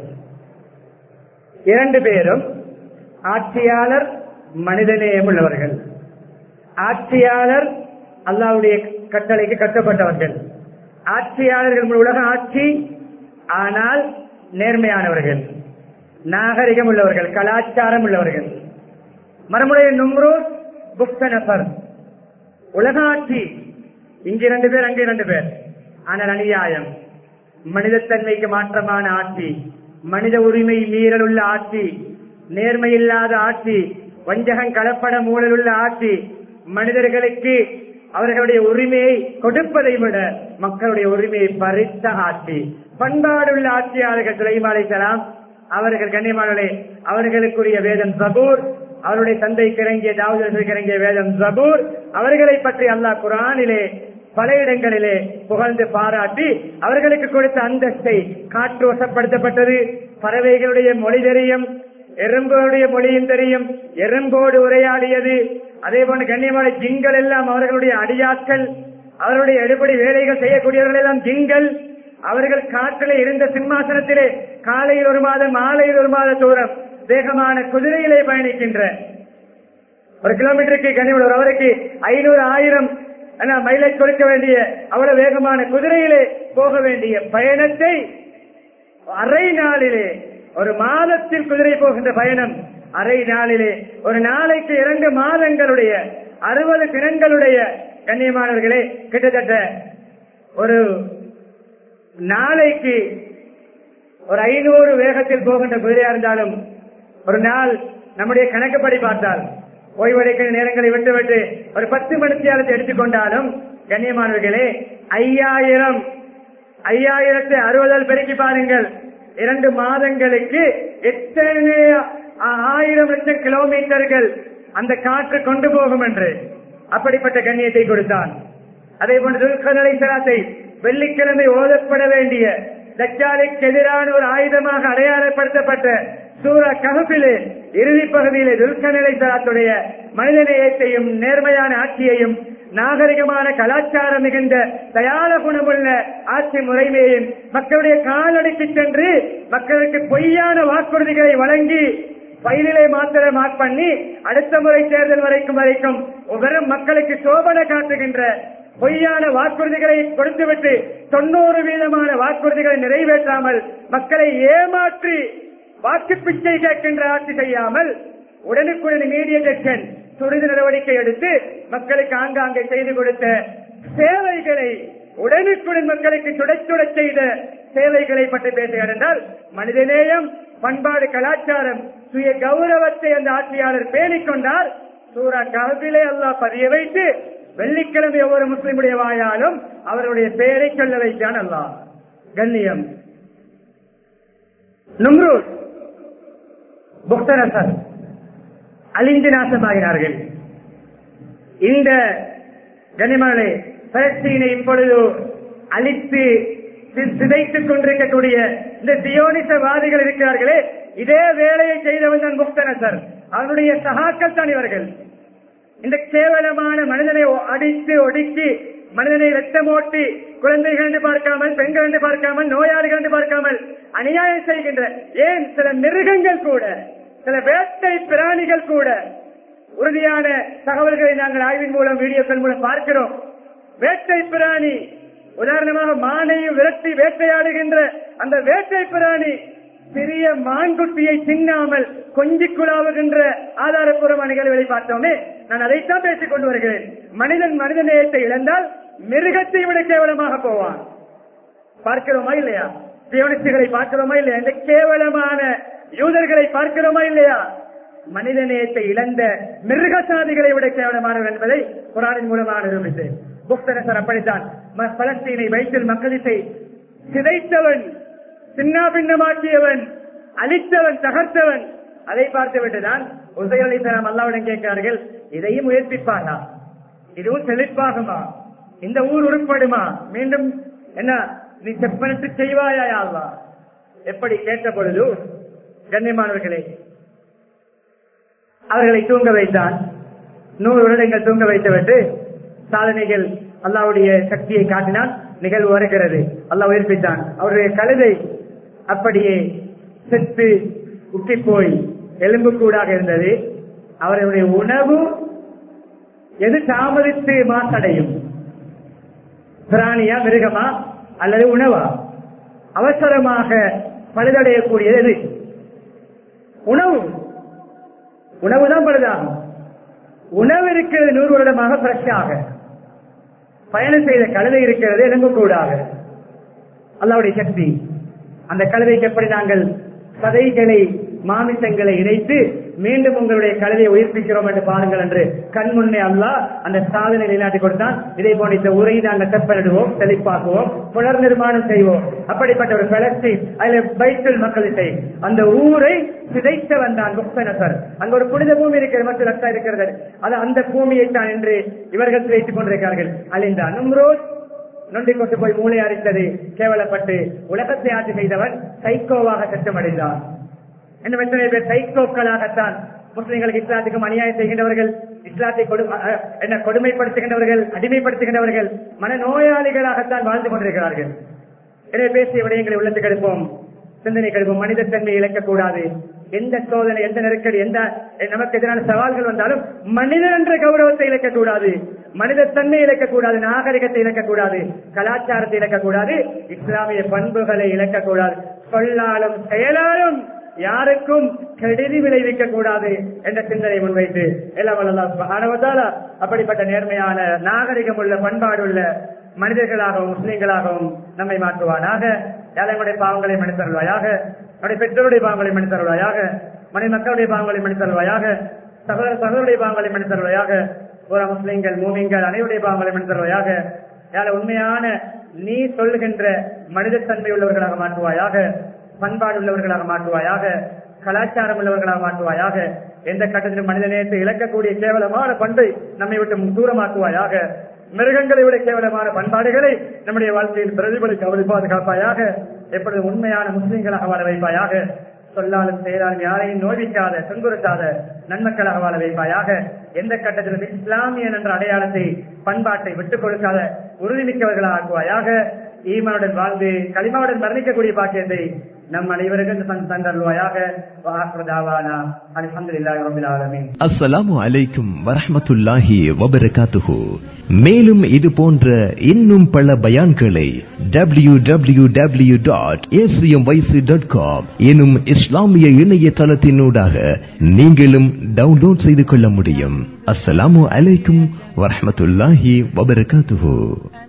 இரண்டு பேரும் ஆட்சியாளர் மனிதநேயம் உள்ளவர்கள் ஆட்சியாளர் அல்லாவுடைய கட்டளைக்கு கட்டப்பட்டவர்கள் ஆட்சியாளர்கள் உலக ஆட்சி ஆனால் நேர்மையானவர்கள் நாகரிகம் உள்ளவர்கள் கலாச்சாரம் உள்ளவர்கள் மறுமுறை நும்ரூத் புக்தனபர் உலக ஆட்சி இங்கு இரண்டு பேர் அங்கு இரண்டு பேர் ஆனால் அநியாயம் மனிதத்தன்மைக்கு மாற்றமான ஆட்சி மனித உரிமை மீறல் உள்ள ஆட்சி நேர்மையில்லாத ஆட்சி வஞ்சகம் கலப்பட மூழல் உள்ள ஆட்சி மனிதர்களுக்கு அவர்களுடைய உரிமையை கொடுப்பதை விட மக்களுடைய உரிமையை பறித்த ஆட்சி பண்பாடுள்ள ஆட்சியாளர்கள் சுலைமாலைக்கலாம் அவர்கள் கண்ணியமானே அவர்களுக்குரிய வேதம் சபூர் அவருடைய தந்தைக்கு இறங்கிய தாவதற்கு இறங்கிய வேதம் சபூர் அவர்களை பற்றி அல்லாஹ் குரானிலே பல இடங்களிலே புகழ்ந்து பாராட்டி அவர்களுக்கு கொடுத்த அந்தஸ்தை காற்று வசப்படுத்தப்பட்டது பறவைகளுடைய மொழி தெரியும் எறும்புடைய மொழியும் தெரியும் எறும்போடு உரையாடியது அதே போன்று கண்ணியமான ஜிங்கள் எல்லாம் அவர்களுடைய அடியாட்கள் அவருடைய எடுபடி வேலைகள் செய்யக்கூடியவர்கள் எல்லாம் ஜிங்கள் அவர்கள் காற்றிலே இருந்த சிம்மாசனத்திலே காலையில் ஒரு மாதம் மாலையில் ஒரு மாத தூரம் வேகமான குதிரையிலே பயணிக்கின்ற ஒரு கிலோமீட்டருக்கு கனிமொழி ஒரு அவருக்கு ஐநூறு ஆயிரம் மைலேஜ் கொடுக்க வேண்டிய அவ்வளவு வேகமான குதிரையிலே போக வேண்டிய பயணத்தை அரை நாளிலே ஒரு மாதத்தில் குதிரை போகின்ற பயணம் அரை நாளிலே ஒரு நாளைக்கு இரண்டு மாதங்களுடைய அறுபது தினங்களுடைய கண்ணியமானவர்களே கிட்டத்தட்ட ஒரு நாளைக்கு ஒரு ஐநூறு வேகத்தில் போகின்ற குதிரையா இருந்தாலும் ஒரு நாள் நம்முடைய கணக்குப்படி பார்த்தால் ஓய்வெடுக்கிற நேரங்களை விட்டுவிட்டு ஒரு பத்து மணித்தியாலத்தை எடுத்துக்கொண்டாலும் கண்ணியமானவர்களே ஐயாயிரம் ஐயாயிரத்தை அறுபதால் பெருக்கி பாருங்கள் இரண்டு மாதங்களுக்கு எத்தனை ஆயிரம் லட்சம் கிலோமீட்டர்கள் அந்த காற்று கொண்டு போகும் என்று அப்படிப்பட்ட கண்ணியத்தை கொடுத்தான் அதே போன்று துல்கர்நிலை சராத்தை வெள்ளிக்கிழமை ஓதப்பட வேண்டிய தச்சாலைக்கு எதிரான ஒரு ஆயுதமாக அடையாளப்படுத்தப்பட்ட சூரா கஹபிலே இறுதி பகுதியிலே துல்கநிலை சராத்துடைய மனிதநேயத்தையும் நேர்மையான ஆட்சியையும் நாகரிகமான கலாச்சாரம் மிகுந்த தயார குணமுள்ள ஆட்சி முறைமையையும் மக்களுடைய காலடிக்கு சென்று மக்களுக்கு பொய்யான வாக்குறுதிகளை வழங்கி பயிரிலை மாத்திரம் மார்க் பண்ணி அடுத்த முறை தேர்தல் வரைக்கும் வரைக்கும் வெறும் மக்களுக்கு சோபனை காட்டுகின்ற பொய்யான வாக்குறுதிகளை கொடுத்துவிட்டு தொண்ணூறு வீதமான வாக்குறுதிகளை நிறைவேற்றாமல் மக்களை ஏமாற்றி வாக்கு பிச்சை கேட்கின்ற ஆட்சி செய்யாமல் உடனுக்குடன் மீடியேஷன் துரித நடவடிக்கை எடுத்து மக்களுக்கு ஆங்காங்கே செய்து கொடுத்த சேவைகளை உடனுக்குடன் மக்களுக்கு சுடச்சுட செய்த சேவைகளை பற்றி பேசுகிறார் என்றால் மனிதநேயம் பண்பாடு கலாச்சாரம் சுய கௌரவத்தை அந்த ஆட்சியாளர் பேணிக் கொண்டார் சூரா கல்விலே அல்லாஹ் பதிய வைத்து வெள்ளிக்கிழமை ஒவ்வொரு முஸ்லிமுடைய வாயாலும் அவருடைய பெயரை சொல்ல வைத்தான் அல்லாஹ் கண்ணியம் நும்ரூத் புக்தரசர் அழிந்து நாசமாகிறார்கள் இந்த கனிமலை பலஸ்தீனை இப்பொழுது அழித்து சிதைத்துக் கொண்டிருக்கக்கூடிய இந்த சியோனிசவாதிகள் இருக்கிறார்களே இதே வேலையை செய்தவன் தான் முக்தனசர் அவருடைய சகாக்கள் தான் இவர்கள் இந்த கேவலமான மனிதனை அடித்து ஒடுக்கி மனிதனை ரத்தமோட்டி குழந்தைகள் என்று பார்க்காமல் பெண்கள் என்று பார்க்காமல் நோயாளிகள் என்று பார்க்காமல் அநியாயம் செய்கின்ற ஏன் சில மிருகங்கள் கூட சில வேட்டை பிராணிகள் கூட உறுதியான தகவல்களை நாங்கள் ஆய்வின் மூலம் வீடியோக்கள் மூலம் பார்க்கிறோம் வேட்டை பிராணி உதாரணமாக மானையும் விரட்டி வேட்டையாடுகின்ற அந்த வேட்டை பிராணி பெரிய மான்குட்டியை தின்னாமல் கொஞ்சி குழாவுகின்ற ஆதாரப்பூர்வமான நிகழ்வுகளை பார்த்தோமே நான் அதைத்தான் பேசிக் கொண்டு வருகிறேன் மனிதன் மனித நேயத்தை இழந்தால் மிருகத்தை விட கேவலமாக போவான் பார்க்கிறோமா இல்லையா தியோனிஸ்டுகளை பார்க்கிறோமா இல்லையா இந்த கேவலமான யூதர்களை பார்க்கிறோமா இல்லையா மனித நேயத்தை இழந்த மிருக சாதிகளை விட கேவலமானவர் என்பதை குரானின் மூலமாக நிரூபித்தேன் புக்தரசர் அப்படித்தான் ம- பலஸ்தீனை வைத்தில் மக்களிசை சிதைத்தவன் சின்ன பின்னமாக்கியவன் அழித்தவன் தகர்த்தவன் அதை பார்த்து விட்டுதான் உசைர் அலிசலாம் அல்லாவிடம் கேட்கிறார்கள் இதையும் உயர்த்திப்பானா இதுவும் செழிப்பாகுமா இந்த ஊர் உருப்படுமா மீண்டும் என்ன நீ செப்பனிட்டு செய்வாயா யா அல்லாஹ் எப்படி கேட்ட பொழுது கண்ணியமானவர்களே அவர்களை தூங்க வைத்தான் நூறு வருடங்கள் தூங்க வைத்துவிட்டு சாதனைகள் அல்லாவுடைய சக்தியை காட்டினால் நிகழ்வு வருகிறது அல்லாஹ் உயிர்ப்பித்தான் அவருடைய கழுதை அப்படியே செத்து உட்டி போய் எலும்பு கூடாக இருந்தது அவருடைய உணவு எது தாமதித்து மாசடையும் பிராணியா மிருகமா அல்லது உணவா அவசரமாக பழுதடையக்கூடியது எது உணவு உணவுதான் பழுதாகும் உணவு இருக்கிறது நூறு வருடமாக ஃப்ரெஷ்ஷாக பயணம் செய்த கழுதை இருக்கிறது எலும்பு கூடாக அல்லாவுடைய சக்தி அந்த கழுதைக்கு எப்படி நாங்கள் சதைகளை மாமிசங்களை இணைத்து மீண்டும் உங்களுடைய கழுதையை உயிர்ப்பிக்கிறோம் என்று பாருங்கள் என்று கண் முன்னே அல்லாஹ் அந்த சாதனை நிலைநாட்டி கொடுத்தான் இதே போன்ற இந்த உரை நாங்கள் செப்பனிடுவோம் செழிப்பாக்குவோம் புனர் நிர்மாணம் செய்வோம் அப்படிப்பட்ட ஒரு பலஸ்தீன் அதில் பைத்துல் மக்களிசை அந்த ஊரை சிதைத்த வந்தான் முக்தனசர் அங்க ஒரு புனித பூமி இருக்கிறது மற்ற ரத்தம் இருக்கிறது அது அந்த பூமியை தான் என்று இவர்கள் சிதைத்துக் கொண்டிருக்கிறார்கள் அழிந்தான் நும்ரோஸ் நொண்டி கொண்டு போய் மூளை அரித்தது கேவலப்பட்டு உலகத்தை ஆட்சி செய்தவன் சைக்கோவாக சட்டமடைந்தான் இன்னும் எத்தனை பேர் சைக்கோக்களாகத்தான் முஸ்லிம்களுக்கு இஸ்லாத்துக்கும் அநியாயம் செய்கின்றவர்கள் இஸ்லாத்தை கொடு அஹ், என்ன கொடுமைப்படுத்துகின்றவர்கள் அடிமைப்படுத்துகின்றவர்கள் மனநோயாளிகளாகத்தான் வாழ்ந்து கொண்டிருக்கிறார்கள் எனவே பேசிய விடயங்களை உள்ளத்துக்கு எடுப்போம் சிந்தனை கெடுப்போம் மனித தன்மையை இழக்கக்கூடாது எந்த சோதனை எந்த நெருக்கடி எந்த நமக்கு எதிரான சவால்கள் வந்தாலும் மனிதன் என்ற கௌரவத்தை இழக்கக்கூடாது மனித தன்மை இழக்கக்கூடாது நாகரிகத்தை இழக்கக்கூடாது கலாச்சாரத்தை இழக்கக்கூடாது இஸ்லாமிய பண்புகளை இழக்கக்கூடாது சொல்லாலும் செயலாலும் யாருக்கும் கெடுதி விளைவிக்க கூடாது என்ற சிந்தனை முன்வைத்து எல்லாம் வல்லல்லாஹ் சுப்ஹானஹு வ தஆலா அப்படிப்பட்ட நேர்மையான நாகரிகம் உள்ள பண்பாடு உள்ள மனிதர்களாகவும் முஸ்லிம்களாகவும் நம்மை மாற்றுவானாக ஏழைகளுடைய பாவங்களை மன்னித்தருள்வாயாக நம்முடைய பெற்றோருடைய பாவங்களை மன்னித்தருள்வாயாக மனை மக்களுடைய பாவங்களை மன்னித்தருள்வாயாக சகோதர சகோதரருடைய பாவங்களை மன்னித்தருள்வாயாக ஒரு முஸ்லிம்கள் மூமிங்கள் அனைவருடைய பாவங்களை மன்னித்தருள்வாயாக யார உண்மையான நீ சொல்லுகின்ற மனிதத்தன்மை உள்ளவர்களாக மாற்றுவாயாக பண்பாடு உள்ளவர்களாக மாற்றுவாயாக கலாச்சாரம் உள்ளவர்களாக மாற்றுவாயாக எந்த கட்டத்திலும் மனித நேயத்தை இழக்கக்கூடிய கேவலமான பண்பை நம்மை விட்டு தூரமாக்குவாயாக மிருகங்களை விட கேவலமான பண்பாடுகளை நம்முடைய வாழ்க்கையில் பிரதிபலிக்க அவளை பாதுகாப்பாயாக எப்பொழுது உண்மையான முஸ்லிம்களாக வாழ வைப்பாயாக சொல்லாலும் செயலாலும் யாரையும் நோய்விக்காத துன்புறுத்தாத நன்மக்களாக வாழ வைப்பாயாக எந்த கட்டத்திலும் இஸ்லாமியன் என்ற அடையாளத்தை பண்பாட்டை விட்டுக் கொடுக்காத உறுதிமிக்கவர்களாக ஆக்குவாயாக ஈமானுடன் வாழ்ந்து களிமாவுடன் மரணிக்கக்கூடிய பாக்கியத்தை நம் அனைவருக்கும் தந்தருவாயாக அல்ஹம்துலில்லாஹி ரப்பில் ஆலமீன் அஸ்ஸலாமு அலைக்கும் வரஹ்மத்துல்லாஹி வபரகாத்துஹு மேலும் இது போன்ற இன்னும் பல பயான்களை W W W dot dot com எனும் இஸ்லாமிய இணையதளத்தினூடாக நீங்களும் டவுன்லோட் செய்து கொள்ள முடியும் அஸ்ஸலாமு அலைக்கும் வரஹ்மத்துல்லாஹி வபரகாத்துஹு